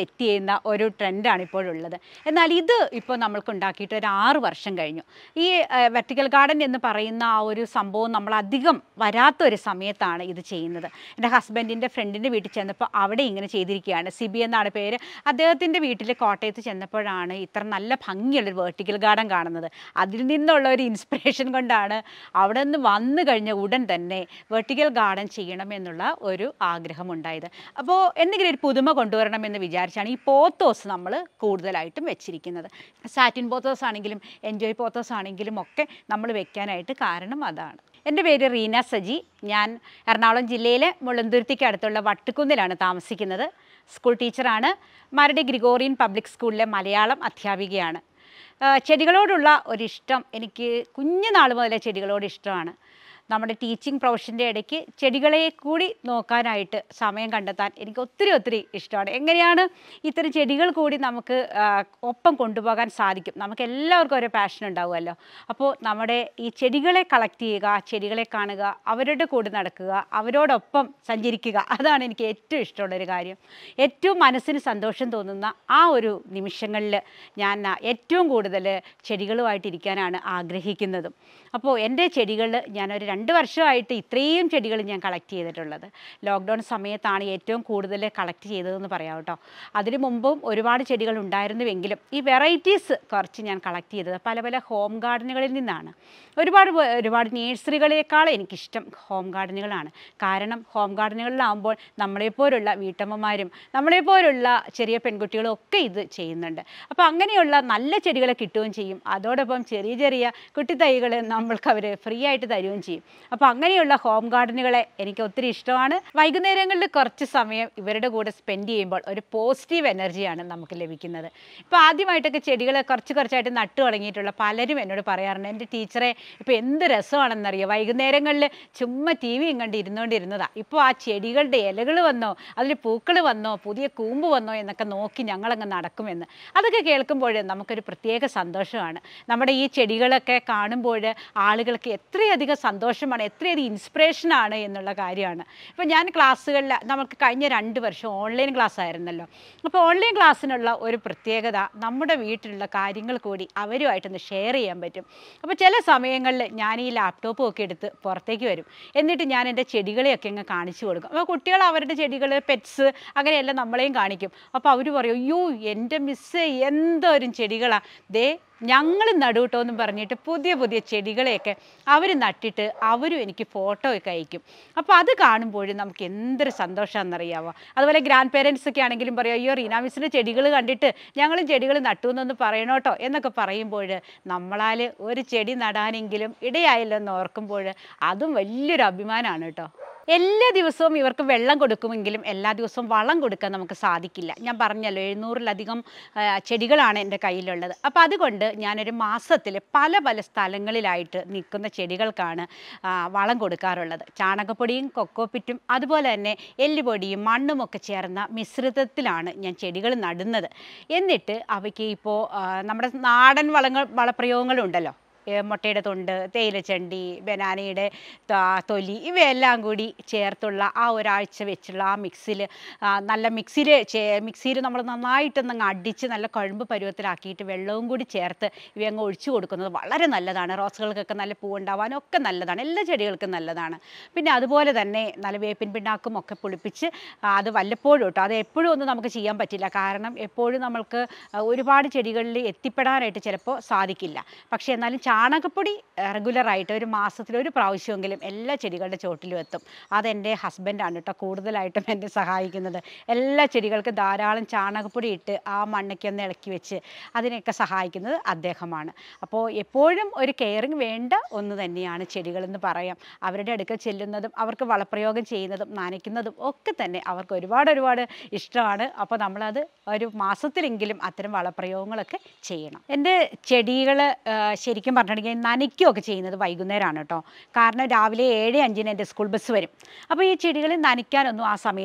സെറ്റ് ചെയ്യുന്ന ഒരു ട്രെൻഡാണ് ഇപ്പോഴുള്ളത് എന്നാൽ ഇത് ഇപ്പോൾ നമ്മൾക്ക് ഉണ്ടാക്കിയിട്ട് ഒരു ആറ് വർഷം കഴിഞ്ഞു ഈ വെർട്ടിക്കൽ ഗാർഡൻ എന്ന് പറയുന്ന ആ ഒരു സംഭവം നമ്മൾ അധികം വരാത്ത ഒരു സമയത്താണ് ഇത് ചെയ്യുന്നത് എൻ്റെ ഹസ്ബൻഡിൻ്റെ ഫ്രണ്ടിൻ്റെ വീട്ടിൽ ചെന്നപ്പോൾ അവിടെ ഇങ്ങനെ ചെയ്തിരിക്കുകയാണ് സിബി എന്നാണ് പേര് അദ്ദേഹത്തിൻ്റെ വീട്ടിൽ കോട്ടയത്ത് ചെന്നപ്പോഴാണ് ഇത്ര നല്ല ഭംഗിയുള്ളൊരു വെർട്ടിക്കൽ ഗാർഡൻ കാണുന്നത് അതിൽ നിന്നുള്ള ഒരു ഇൻസ്പിറേഷൻ കൊണ്ടാണ് അവിടെ നിന്ന് വന്നു കഴിഞ്ഞ ഉടൻ തന്നെ വെർട്ടിക്കൽ ഗാർഡൻ ചെയ്യണമെന്നുള്ള ഒരു ആഗ്രഹമുണ്ടായത് അപ്പോൾ എന്തെങ്കിലും ഒരു പുതുമ കൊണ്ടുവരണമെന്ന് വിചാരിച്ചാണ് ഈ പോത്തോസ് നമ്മൾ കൂടുതലായിട്ടും വെച്ചിരിക്കുന്നത് സാറ്റിൻ പോത്തോസ് ആണെങ്കിലും എൻജോയ് പോത്തോസ് ആണെങ്കിലും ഒക്കെ നമ്മൾ വെക്കാനായിട്ട് കാരണം അതാണ് എൻ്റെ പേര് റീന സജി ഞാൻ എറണാകുളം ജില്ലയിലെ മുളന്തുരുത്തിക്ക് അടുത്തുള്ള വട്ടുകുന്നിലാണ് താമസിക്കുന്നത് സ്കൂൾ ടീച്ചറാണ് മരടി ഗ്രിഗോറിയൻ പബ്ലിക് സ്കൂളിലെ മലയാളം അധ്യാപികയാണ് ആ, ചെടികളോടുള്ള ഒരിഷ്ടം എനിക്ക് കുഞ്ഞുനാൾ മുതലേ ചെടികളോട് ഇഷ്ടമാണ് നമ്മുടെ ടീച്ചിങ് പ്രൊഫഷൻ്റെ ഇടയ്ക്ക് ചെടികളെ കൂടി നോക്കാനായിട്ട് സമയം കണ്ടെത്താൻ എനിക്ക് ഒത്തിരി ഒത്തിരി ഇഷ്ടമാണ് എങ്ങനെയാണ് ഇത്തരം ചെടികൾ കൂടി നമുക്ക് ആ, ഒപ്പം കൊണ്ടുപോകാൻ സാധിക്കും നമുക്ക് എല്ലാവർക്കും ഒരു പാഷൻ ഉണ്ടാവുമല്ലോ അപ്പോൾ നമ്മുടെ ഈ ചെടികളെ കളക്ട് ചെയ്യുക ചെടികളെ കാണുക അവരുടെ കൂടെ നടക്കുക അവരോടൊപ്പം സഞ്ചരിക്കുക അതാണ് എനിക്ക് ഏറ്റവും ഇഷ്ടമുള്ളൊരു കാര്യം ഏറ്റവും മനസ്സിന് സന്തോഷം തോന്നുന്ന ആ ഒരു നിമിഷങ്ങളിൽ ഞാൻ ആ, ഏറ്റവും കൂടുതൽ ചെടികളുമായിട്ട് ഇരിക്കാനാണ് ആഗ്രഹിക്കുന്നതും അപ്പോൾ എൻ്റെ ചെടികൾ ഞാനൊരു രണ്ട് വർഷമായിട്ട് ഇത്രയും ചെടികൾ ഞാൻ കളക്ട് ചെയ്തിട്ടുള്ളത് ലോക്ക്ഡൗൺ സമയത്താണ് ഏറ്റവും കൂടുതൽ കളക്ട് ചെയ്തതെന്ന് പറയാം കേട്ടോ അതിനു മുമ്പും ഒരുപാട് ചെടികൾ ഉണ്ടായിരുന്നുവെങ്കിലും ഈ വെറൈറ്റീസ് കുറച്ച് ഞാൻ കളക്ട് ചെയ്തത് പല പല ഹോം ഗാർഡനുകളിൽ നിന്നാണ് ഒരുപാട് പേ- ഒരുപാട് നേഴ്സറികളേക്കാൾ എനിക്കിഷ്ടം ഹോം ഗാർഡനുകളാണ് കാരണം ഹോം ഗാർഡനുകളിലാകുമ്പോൾ നമ്മളെപ്പോലുള്ള വീട്ടമ്മമാരും നമ്മളെപ്പോലുള്ള ചെറിയ പെൺകുട്ടികളും ഒക്കെ ഇത് ചെയ്യുന്നുണ്ട് അപ്പോൾ അങ്ങനെയുള്ള നല്ല ചെടികളെ കിട്ടുകയും ചെയ്യും അതോടൊപ്പം ചെറിയ ചെറിയ കുട്ടിത്തൈകൾ നമ്മൾക്ക് അവർ ഫ്രീ ആയിട്ട് തരുകയും ചെയ്യും അപ്പോൾ അങ്ങനെയുള്ള ഹോം ഗാർഡനുകളെ എനിക്ക് ഒത്തിരി ഇഷ്ടമാണ് വൈകുന്നേരങ്ങളിൽ കുറച്ച് സമയം ഇവരുടെ കൂടെ സ്പെൻഡ് ചെയ്യുമ്പോൾ ഒരു പോസിറ്റീവ് എനർജിയാണ് നമുക്ക് ലഭിക്കുന്നത് ഇപ്പോൾ ആദ്യമായിട്ടൊക്കെ ചെടികൾ കുറച്ച് കുറച്ചായിട്ട് നട്ടു തുടങ്ങിയിട്ടുള്ള പലരും എന്നോട് പറയാറുണ്ട് എൻ്റെ ടീച്ചറെ ഇപ്പോൾ എന്ത് രസമാണെന്നറിയോ വൈകുന്നേരങ്ങളിൽ ചുമ്മാ ടി വിയും കണ്ട് ഇരുന്നുകൊണ്ടിരുന്നതാ ഇപ്പോൾ ആ ചെടികളുടെ ഇലകൾ വന്നോ അതിൽ പൂക്കൾ വന്നോ പുതിയ കൂമ്പ് വന്നോ എന്നൊക്കെ നോക്കി ഞങ്ങളങ്ങ് നടക്കുമെന്ന് അതൊക്കെ കേൾക്കുമ്പോൾ നമുക്കൊരു പ്രത്യേക സന്തോഷമാണ് നമ്മുടെ ഈ ചെടികളൊക്കെ കാണുമ്പോൾ ആളുകൾക്ക് എത്രയധികം സന്തോഷമാണ് എത്രയധികം ഇൻസ്പിറേഷനാണ് എന്നുള്ള കാര്യമാണ് ഇപ്പോൾ ഞാൻ ക്ലാസ്സുകളിൽ നമുക്ക് കഴിഞ്ഞ രണ്ട് വർഷം ഓൺലൈൻ ക്ലാസ് ആയിരുന്നല്ലോ അപ്പോൾ ഓൺലൈൻ ക്ലാസ്സിനുള്ള ഒരു പ്രത്യേകത നമ്മുടെ വീട്ടിലുള്ള കാര്യങ്ങൾ കൂടി അവരുമായിട്ടൊന്ന് ഷെയർ ചെയ്യാൻ പറ്റും അപ്പോൾ ചില സമയങ്ങളിൽ ഞാൻ ഈ ലാപ്ടോപ്പും ഒക്കെ എടുത്ത് പുറത്തേക്ക് വരും എന്നിട്ട് ഞാൻ എൻ്റെ ചെടികളെയൊക്കെ അങ്ങ് കാണിച്ചു കൊടുക്കും അപ്പോൾ കുട്ടികൾ അവരുടെ ചെടികൾ പെറ്റ്സ് അങ്ങനെയെല്ലാം നമ്മളെയും കാണിക്കും അപ്പോൾ അവർ പറയും അയ്യോ എൻ്റെ മിസ്സ് എന്തോരും ചെടികളാണ് ദേ ഞങ്ങൾ നടുട്ടോ എന്ന് പറഞ്ഞിട്ട് പുതിയ പുതിയ ചെടികളെയൊക്കെ അവർ നട്ടിട്ട് അവരും എനിക്ക് ഫോട്ടോ ഒക്കെ അയക്കും അപ്പോൾ അത് കാണുമ്പോഴും നമുക്ക് എന്തൊരു സന്തോഷമാണെന്നറിയാവോ അതുപോലെ ഗ്രാൻഡ് പേരൻസ് ഒക്കെ ആണെങ്കിലും പറയും അയ്യോ റീന മിസ്സിൻ്റെ ചെടികൾ കണ്ടിട്ട് ഞങ്ങളും ചെടികൾ നട്ടു എന്നൊന്ന് പറയണോട്ടോ എന്നൊക്കെ പറയുമ്പോൾ നമ്മളാൽ ഒരു ചെടി നടാനെങ്കിലും ഇടയായല്ലോ എന്ന് ഓർക്കുമ്പോൾ അതും വലിയൊരു അഭിമാനമാണ് കേട്ടോ എല്ലാ ദിവസവും ഇവർക്ക് വെള്ളം കൊടുക്കുമെങ്കിലും എല്ലാ ദിവസവും വളം കൊടുക്കാൻ നമുക്ക് സാധിക്കില്ല ഞാൻ പറഞ്ഞല്ലോ എഴുന്നൂറിലധികം ആ, ചെടികളാണ് എൻ്റെ കയ്യിലുള്ളത് അപ്പോൾ അതുകൊണ്ട് ഞാനൊരു മാസത്തിൽ പല പല സ്ഥലങ്ങളിലായിട്ട് നിൽക്കുന്ന ചെടികൾക്കാണ് ആ, വളം കൊടുക്കാറുള്ളത് ചാണകപ്പൊടിയും കൊക്കോപ്പിറ്റും അതുപോലെ തന്നെ എല്ലുപൊടിയും മണ്ണും ഒക്കെ ചേർന്ന മിശ്രിതത്തിലാണ് ഞാൻ ചെടികൾ നടുന്നത് എന്നിട്ട് അവയ്ക്ക് ഇപ്പോൾ നമ്മുടെ നാടൻ വളങ്ങൾ വളപ്രയോഗങ്ങളുണ്ടല്ലോ ഏ, മുട്ടയുടെ തൊണ്ട് തേയിലച്ചണ്ടി ബനാനയുടെ ത- തൊലി ഇവയെല്ലാം കൂടി ചേർത്തുള്ള ആ ഒരാഴ്ച വെച്ചുള്ള ആ മിക്സിൽ നല്ല മിക്സിയിൽ മിക്സിയിൽ നമ്മൾ നന്നായിട്ടൊന്ന് അങ്ങ് അടിച്ച് നല്ല കുഴമ്പ് പരുവത്തിലാക്കിയിട്ട് വെള്ളവും കൂടി ചേർത്ത് ഇവയങ്ങ് ഒഴിച്ചു കൊടുക്കുന്നത് വളരെ നല്ലതാണ് റോസുകൾക്കൊക്കെ നല്ല പൂവുണ്ടാവാനും ഒക്കെ നല്ലതാണ് എല്ലാ ചെടികൾക്കും നല്ലതാണ് പിന്നെ അതുപോലെ തന്നെ നല്ല വേപ്പിൻ പിണ്ണാക്കും ഒക്കെ പുളിപ്പിച്ച് ആ, അത് വല്ലപ്പോഴും കേട്ടോ അത് എപ്പോഴും ഒന്നും നമുക്ക് ചെയ്യാൻ പറ്റില്ല കാരണം എപ്പോഴും നമ്മൾക്ക് ആ, ഒരുപാട് ചെടികളിൽ എത്തിപ്പെടാനായിട്ട് ചിലപ്പോൾ സാധിക്കില്ല പക്ഷേ എന്നാലും ചാണകപ്പൊടി റെഗുലറായിട്ട് ഒരു മാസത്തിൽ ഒരു പ്രാവശ്യമെങ്കിലും എല്ലാ ചെടികളുടെ ചോട്ടിലും എത്തും അതെൻ്റെ ഹസ്ബൻഡാണ് കേട്ടോ കൂടുതലായിട്ടും എന്നെ സഹായിക്കുന്നത് എല്ലാ ചെടികൾക്കും ധാരാളം ചാണകപ്പൊടി ഇട്ട് ആ മണ്ണൊക്കെ ഒന്ന് ഇളക്കി വെച്ച് അതിനെയൊക്കെ സഹായിക്കുന്നത് അദ്ദേഹമാണ് അപ്പോൾ എപ്പോഴും ഒരു കെയറിങ് വേണ്ട ഒന്ന് തന്നെയാണ് ചെടികളെന്ന് പറയാം അവരുടെ അടുക്കൽ ചെല്ലുന്നതും അവർക്ക് വളപ്രയോഗം ചെയ്യുന്നതും നനയ്ക്കുന്നതും ഒക്കെ തന്നെ അവർക്ക് ഒരുപാട് ഒരുപാട് ഇഷ്ടമാണ് അപ്പോൾ നമ്മളത് ഒരു മാസത്തിലെങ്കിലും അത്തരം വളപ്രയോഗങ്ങളൊക്കെ ചെയ്യണം എൻ്റെ ചെടികൾ ശരിക്കും പറഞ്ഞിട്ടുണ്ടെങ്കിൽ നനയ്ക്കുകയൊക്കെ ചെയ്യുന്നത് വൈകുന്നേരമാണ് കേട്ടോ കാരണം രാവിലെ ഏഴ് അഞ്ചിന് എൻ്റെ സ്കൂൾ ബസ് വരും അപ്പോൾ ഈ ചെടികൾ നനയ്ക്കാനൊന്നും ആ സമയത്ത്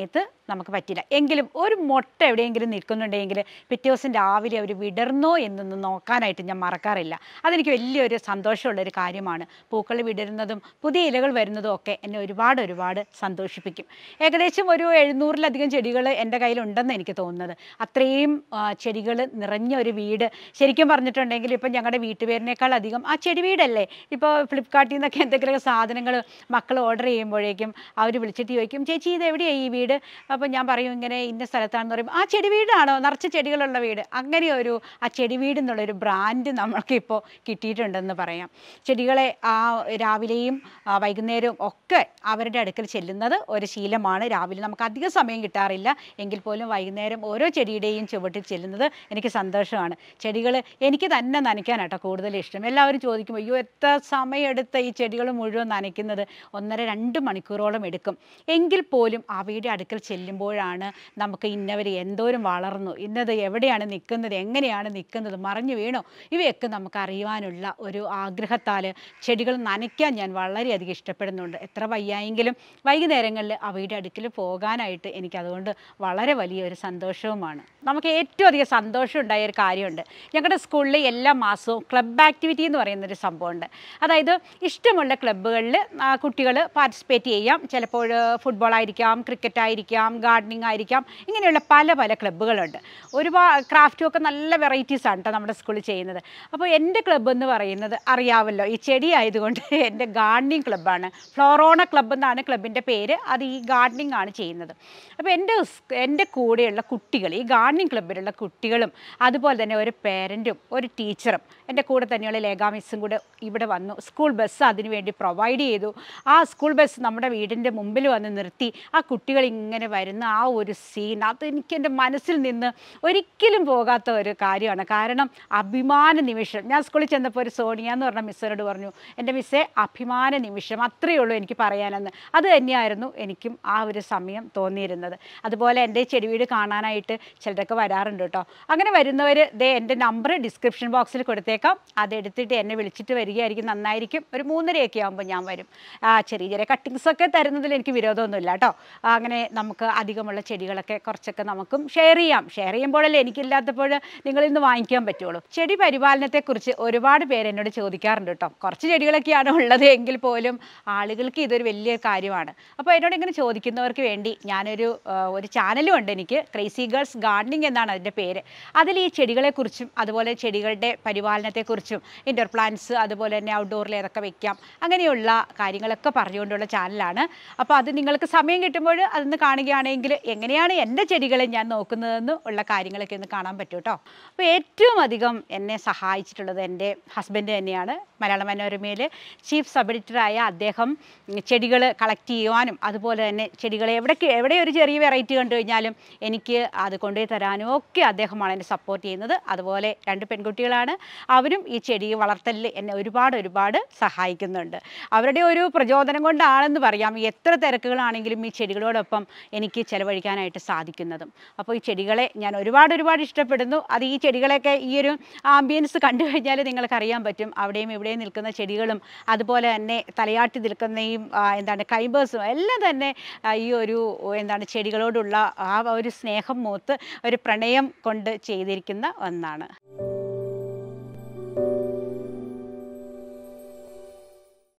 നമുക്ക് പറ്റില്ല എങ്കിലും ഒരു മുട്ട എവിടെയെങ്കിലും നിൽക്കുന്നുണ്ടെങ്കിൽ പിറ്റേ ദിവസം രാവിലെ അവർ വിടർന്നോ എന്നൊന്ന് നോക്കാനായിട്ട് ഞാൻ മറക്കാറില്ല അതെനിക്ക് വലിയൊരു സന്തോഷമുള്ളൊരു കാര്യമാണ് പൂക്കൾ വിടരുന്നതും പുതിയ ഇലകൾ വരുന്നതും ഒക്കെ എന്നെ ഒരുപാട് ഒരുപാട് സന്തോഷിപ്പിക്കും ഏകദേശം ഒരു എഴുന്നൂറിലധികം ചെടികൾ എൻ്റെ കയ്യിലുണ്ടെന്ന് എനിക്ക് തോന്നുന്നത് അത്രയും ചെടികൾ നിറഞ്ഞ ഒരു വീട് ശരിക്കും പറഞ്ഞിട്ടുണ്ടെങ്കിൽ ഇപ്പം ഞങ്ങളുടെ വീട്ടുപേരിനേക്കാൾ അധികം ആ ചെടി വീടല്ലേ ഇപ്പോൾ ഫ്ലിപ്കാർട്ടിൽ നിന്നൊക്കെ എന്തെങ്കിലുമൊക്കെ സാധനങ്ങൾ മക്കൾ ഓർഡർ ചെയ്യുമ്പോഴേക്കും അവർ വിളിച്ചിട്ട് ചോദിക്കും ചേച്ചി ഇത് എവിടെയാണ് ഈ വീട് അപ്പോൾ ഞാൻ പറയും ഇങ്ങനെ ഇന്ന സ്ഥലത്താണെന്ന് പറയും ആ ചെടി വീടാണോ നിറച്ച് ചെടികളുള്ള വീട് അങ്ങനെ ഒരു ആ ചെടി വീട് എന്നുള്ളൊരു ബ്രാൻഡ് നമ്മൾക്കിപ്പോൾ കിട്ടിയിട്ടുണ്ടെന്ന് പറയാം ചെടികളെ ആ രാവിലെയും ആ, വൈകുന്നേരവും ഒക്കെ അവരുടെ അടുക്കൽ ചെല്ലുന്നത് ഒരു ശീലമാണ് രാവിലെ നമുക്ക് അധികം സമയം കിട്ടാറില്ല എങ്കിൽ പോലും വൈകുന്നേരം ഓരോ ചെടിയുടെയും ചുവട്ടിൽ ചെല്ലുന്നത് എനിക്ക് സന്തോഷമാണ് ചെടികൾ എനിക്ക് തന്നെ നനയ്ക്കാനാട്ടോ കൂടുതൽ ഇഷ്ടം എല്ലാവരും ചോദിക്കും അയ്യോ എത്ര സമയമെടുത്ത ഈ ചെടികൾ മുഴുവൻ നനയ്ക്കുന്നത് ഒന്നര രണ്ട് മണിക്കൂറോളം എടുക്കും എങ്കിൽ പോലും അവയുടെ അടുക്കൽ ചെല്ലുമ്പോഴാണ് നമുക്ക് ഇന്നവർ എന്തോരം വളർന്നു ഇന്നത് എവിടെയാണ് നിൽക്കുന്നത് എങ്ങനെയാണ് നിൽക്കുന്നത് മറിഞ്ഞു വീണോ ഇവയൊക്കെ നമുക്ക് അറിയുവാനുള്ള ഒരു ആഗ്രഹത്താൽ ചെടികൾ നനയ്ക്കാൻ ഞാൻ വളരെയധികം ഇഷ്ടപ്പെടുന്നുണ്ട് എത്ര വയ്യായെങ്കിലും വൈകുന്നേരങ്ങളിൽ അവയുടെ അടുക്കൽ പോകാനായിട്ട് എനിക്ക് അതുകൊണ്ട് വളരെ വലിയൊരു സന്തോഷവുമാണ് നമുക്ക് ഏറ്റവും അധികം സന്തോഷം ഉണ്ടായ ഒരു കാര്യമുണ്ട് ഞങ്ങളുടെ സ്കൂളിൽ എല്ലാ മാസവും ക്ലബ്ബ് ആക്ടിവിറ്റി എന്ന് പറയുന്നൊരു സംഭവമുണ്ട് അതായത് ഇഷ്ടമുള്ള ക്ലബ്ബുകളിൽ കുട്ടികൾ പാർട്ടിസിപ്പേറ്റ് ചെയ്യാം ചിലപ്പോൾ ഫുട്ബോൾ ആയിരിക്കാം ക്രിക്കറ്റ് ആയിരിക്കാം ഗാർഡനിങ് ആയിരിക്കാം ഇങ്ങനെയുള്ള പല പല ക്ലബ്ബുകളുണ്ട് ഒരുപാട് ക്രാഫ്റ്റും ഒക്കെ നല്ല വെറൈറ്റീസ് ആണ് കേട്ടോ നമ്മുടെ സ്കൂളിൽ ചെയ്യുന്നത് അപ്പോൾ എൻ്റെ ക്ലബ്ബ് എന്ന് പറയുന്നത് അറിയാമല്ലോ ഈ ചെടി ആയതുകൊണ്ട് എൻ്റെ ഗാർഡനിങ് ക്ലബ്ബാണ് ഫ്ലോറോണ ക്ലബ്ബ് എന്നാണ് ക്ലബിൻ്റെ പേര് അത് ഈ ഗാർഡനിങ് ആണ് ചെയ്യുന്നത് അപ്പോൾ എൻ്റെ സ്- എൻ്റെ കൂടെയുള്ള കുട്ടികൾ ഈ ഗാർഡനിങ് ക്ലബ്ബിലുള്ള കുട്ടികളും അതുപോലെ തന്നെ ഒരു പേരൻറ്റും ഒരു ടീച്ചറും എൻ്റെ കൂടെ തന്നെയുള്ള ലേഖാ മിസ്സും കൂടെ ഇവിടെ വന്നു സ്കൂൾ ബസ് അതിനു വേണ്ടി പ്രൊവൈഡ് ചെയ്തു ആ സ്കൂൾ ബസ് നമ്മുടെ വീടിൻ്റെ മുമ്പിൽ വന്ന് നിർത്തി ആ കുട്ടികൾ ഇങ്ങനെ വരുന്ന ആ ഒരു സീൻ അത് എനിക്ക് എൻ്റെ മനസ്സിൽ നിന്ന് ഒരിക്കലും പോകാത്ത ഒരു കാര്യമാണ് കാരണം അഭിമാന നിമിഷം ഞാൻ സ്കൂളിൽ ചെന്നപ്പോൾ ഒരു സോണിയ എന്ന് പറഞ്ഞ മിസ്സിനോട് പറഞ്ഞു എൻ്റെ മിസ്സേ അഭിമാന നിമിഷം അത്രയേ ഉള്ളൂ എനിക്ക് പറയാനെന്ന് അത് തന്നെയായിരുന്നു എനിക്കും ആ ഒരു സമയം തോന്നിയിരുന്നത് അതുപോലെ എൻ്റെ ചെടി വീട് കാണാനായിട്ട് ചിലരൊക്കെ വരാറുണ്ട് കേട്ടോ അങ്ങനെ വരുന്നവർ ദേ എൻ്റെ നമ്പർ ഡിസ്ക്രിപ്ഷൻ ബോക്സിൽ കൊടുത്തേക്കാം അതെടുത്തിട്ട് എന്നെ വിളിച്ചിട്ട് വരികയായിരിക്കും നന്നായിരിക്കും ഒരു മൂന്നരയൊക്കെ ആകുമ്പോൾ ഞാൻ വരും ആ, ചെറിയ ചെറിയ കട്ടിങ്സ് ഒക്കെ തരുന്നതിൽ എനിക്ക് വിരോധമൊന്നുമില്ല കേട്ടോ ആ, അങ്ങനെ നമുക്ക് അധികമുള്ള ചെടികളൊക്കെ കുറച്ചൊക്കെ നമുക്കും ഷെയർ ചെയ്യാം ഷെയർ ചെയ്യുമ്പോഴല്ലേ എനിക്കില്ലാത്തപ്പോൾ നിങ്ങളിൽ നിന്ന് വാങ്ങിക്കാൻ പറ്റുള്ളൂ ചെടി പരിപാലനത്തെക്കുറിച്ച് ഒരുപാട് പേര് എന്നോട് ചോദിക്കാറുണ്ട് കേട്ടോ കുറച്ച് ചെടികളൊക്കെയാണ് ഉള്ളത് എങ്കിൽ പോലും ആളുകൾക്ക് ഇതൊരു വലിയ കാര്യമാണ് അപ്പോൾ എന്നോട് ഇങ്ങനെ ചോദിക്കുന്നവർക്ക് വേണ്ടി ഞാനൊരു ആ, ഒരു ചാനലും ഉണ്ട് എനിക്ക് ക്രേസി ഗേൾസ് ഗാർഡനിങ് എന്നാണ് അതിൻ്റെ പേര് അതിൽ ഈ ചെടികളെക്കുറിച്ചും അതുപോലെ ചെടികളുടെ പരിപാലനത്തെക്കുറിച്ചും ഇൻഡോർ പ്ലാന്റ്സ് അതുപോലെ തന്നെ ഔട്ട്ഡോറിൽ ഏതൊക്കെ വെക്കാം അങ്ങനെയുള്ള കാര്യങ്ങളൊക്കെ പറഞ്ഞുകൊണ്ടുള്ള ചാനലാണ് അപ്പോൾ അത് നിങ്ങൾക്ക് സമയം കിട്ടുമ്പോൾ അതൊന്ന് കാണുകയാണെങ്കിൽ എങ്ങനെയാണ് എൻ്റെ ചെടികളെ ഞാൻ നോക്കുന്നതെന്ന് ഉള്ള കാര്യങ്ങളൊക്കെ ഒന്ന് കാണാൻ പറ്റും കേട്ടോ അപ്പോൾ ഏറ്റവും അധികം എന്നെ സഹായിച്ചിട്ടുള്ളത് എൻ്റെ ഹസ്ബൻഡ് തന്നെയാണ് മലയാള മനോരമയിൽ ചീഫ് സബ് എഡിറ്ററായ അദ്ദേഹം ചെടികൾ കളക്ട് ചെയ്യുവാനും അതുപോലെ തന്നെ ചെടികളെ എവിടേക്ക് എവിടെ ഒരു ചെറിയ വെറൈറ്റി കണ്ടു കഴിഞ്ഞാലും എനിക്ക് അത് കൊണ്ടുപോയി തരാനും ഒക്കെ അദ്ദേഹമാണ് എന്നെ സപ്പോർട്ട് ചെയ്യുന്നത് അതുപോലെ രണ്ട് പെൺകുട്ടികളാണ് അവരും ഈ ചെടി വളർത്തലിൽ എന്നെ ഒരുപാട് ഒരുപാട് സഹായിക്കുന്നുണ്ട് അവരുടെ ഒരു പ്രചോദനം കൊണ്ടാണെന്ന് പറയാം എത്ര തിരക്കുകളാണെങ്കിലും ഈ ചെടികളോടൊപ്പം എനിക്ക് ചിലവഴിക്കാനായിട്ട് സാധിക്കുന്നതും അപ്പോൾ ഈ ചെടികളെ ഞാൻ ഒരുപാട് ഒരുപാട് ഇഷ്ടപ്പെടുന്നു അത് ഈ ചെടികളെയൊക്കെ ഈ ഒരു ആംബിയൻസ് കണ്ടു കഴിഞ്ഞാൽ നിങ്ങൾക്ക് അറിയാൻ പറ്റും അവിടെയും ഇവിടെയും നിൽക്കുന്ന ചെടികളും അതുപോലെ തന്നെ തലയാട്ടി നിൽക്കുന്നയും ആ, എന്താണ് കൈബേഴ്സും എല്ലാം തന്നെ ആ, ഈ ഒരു എന്താണ് ചെടികളോടുള്ള ആ ഒരു സ്നേഹം മൂത്ത് ഒരു പ്രണയം കൊണ്ട് ചെയ്തിരിക്കുന്ന ഒന്നാണ്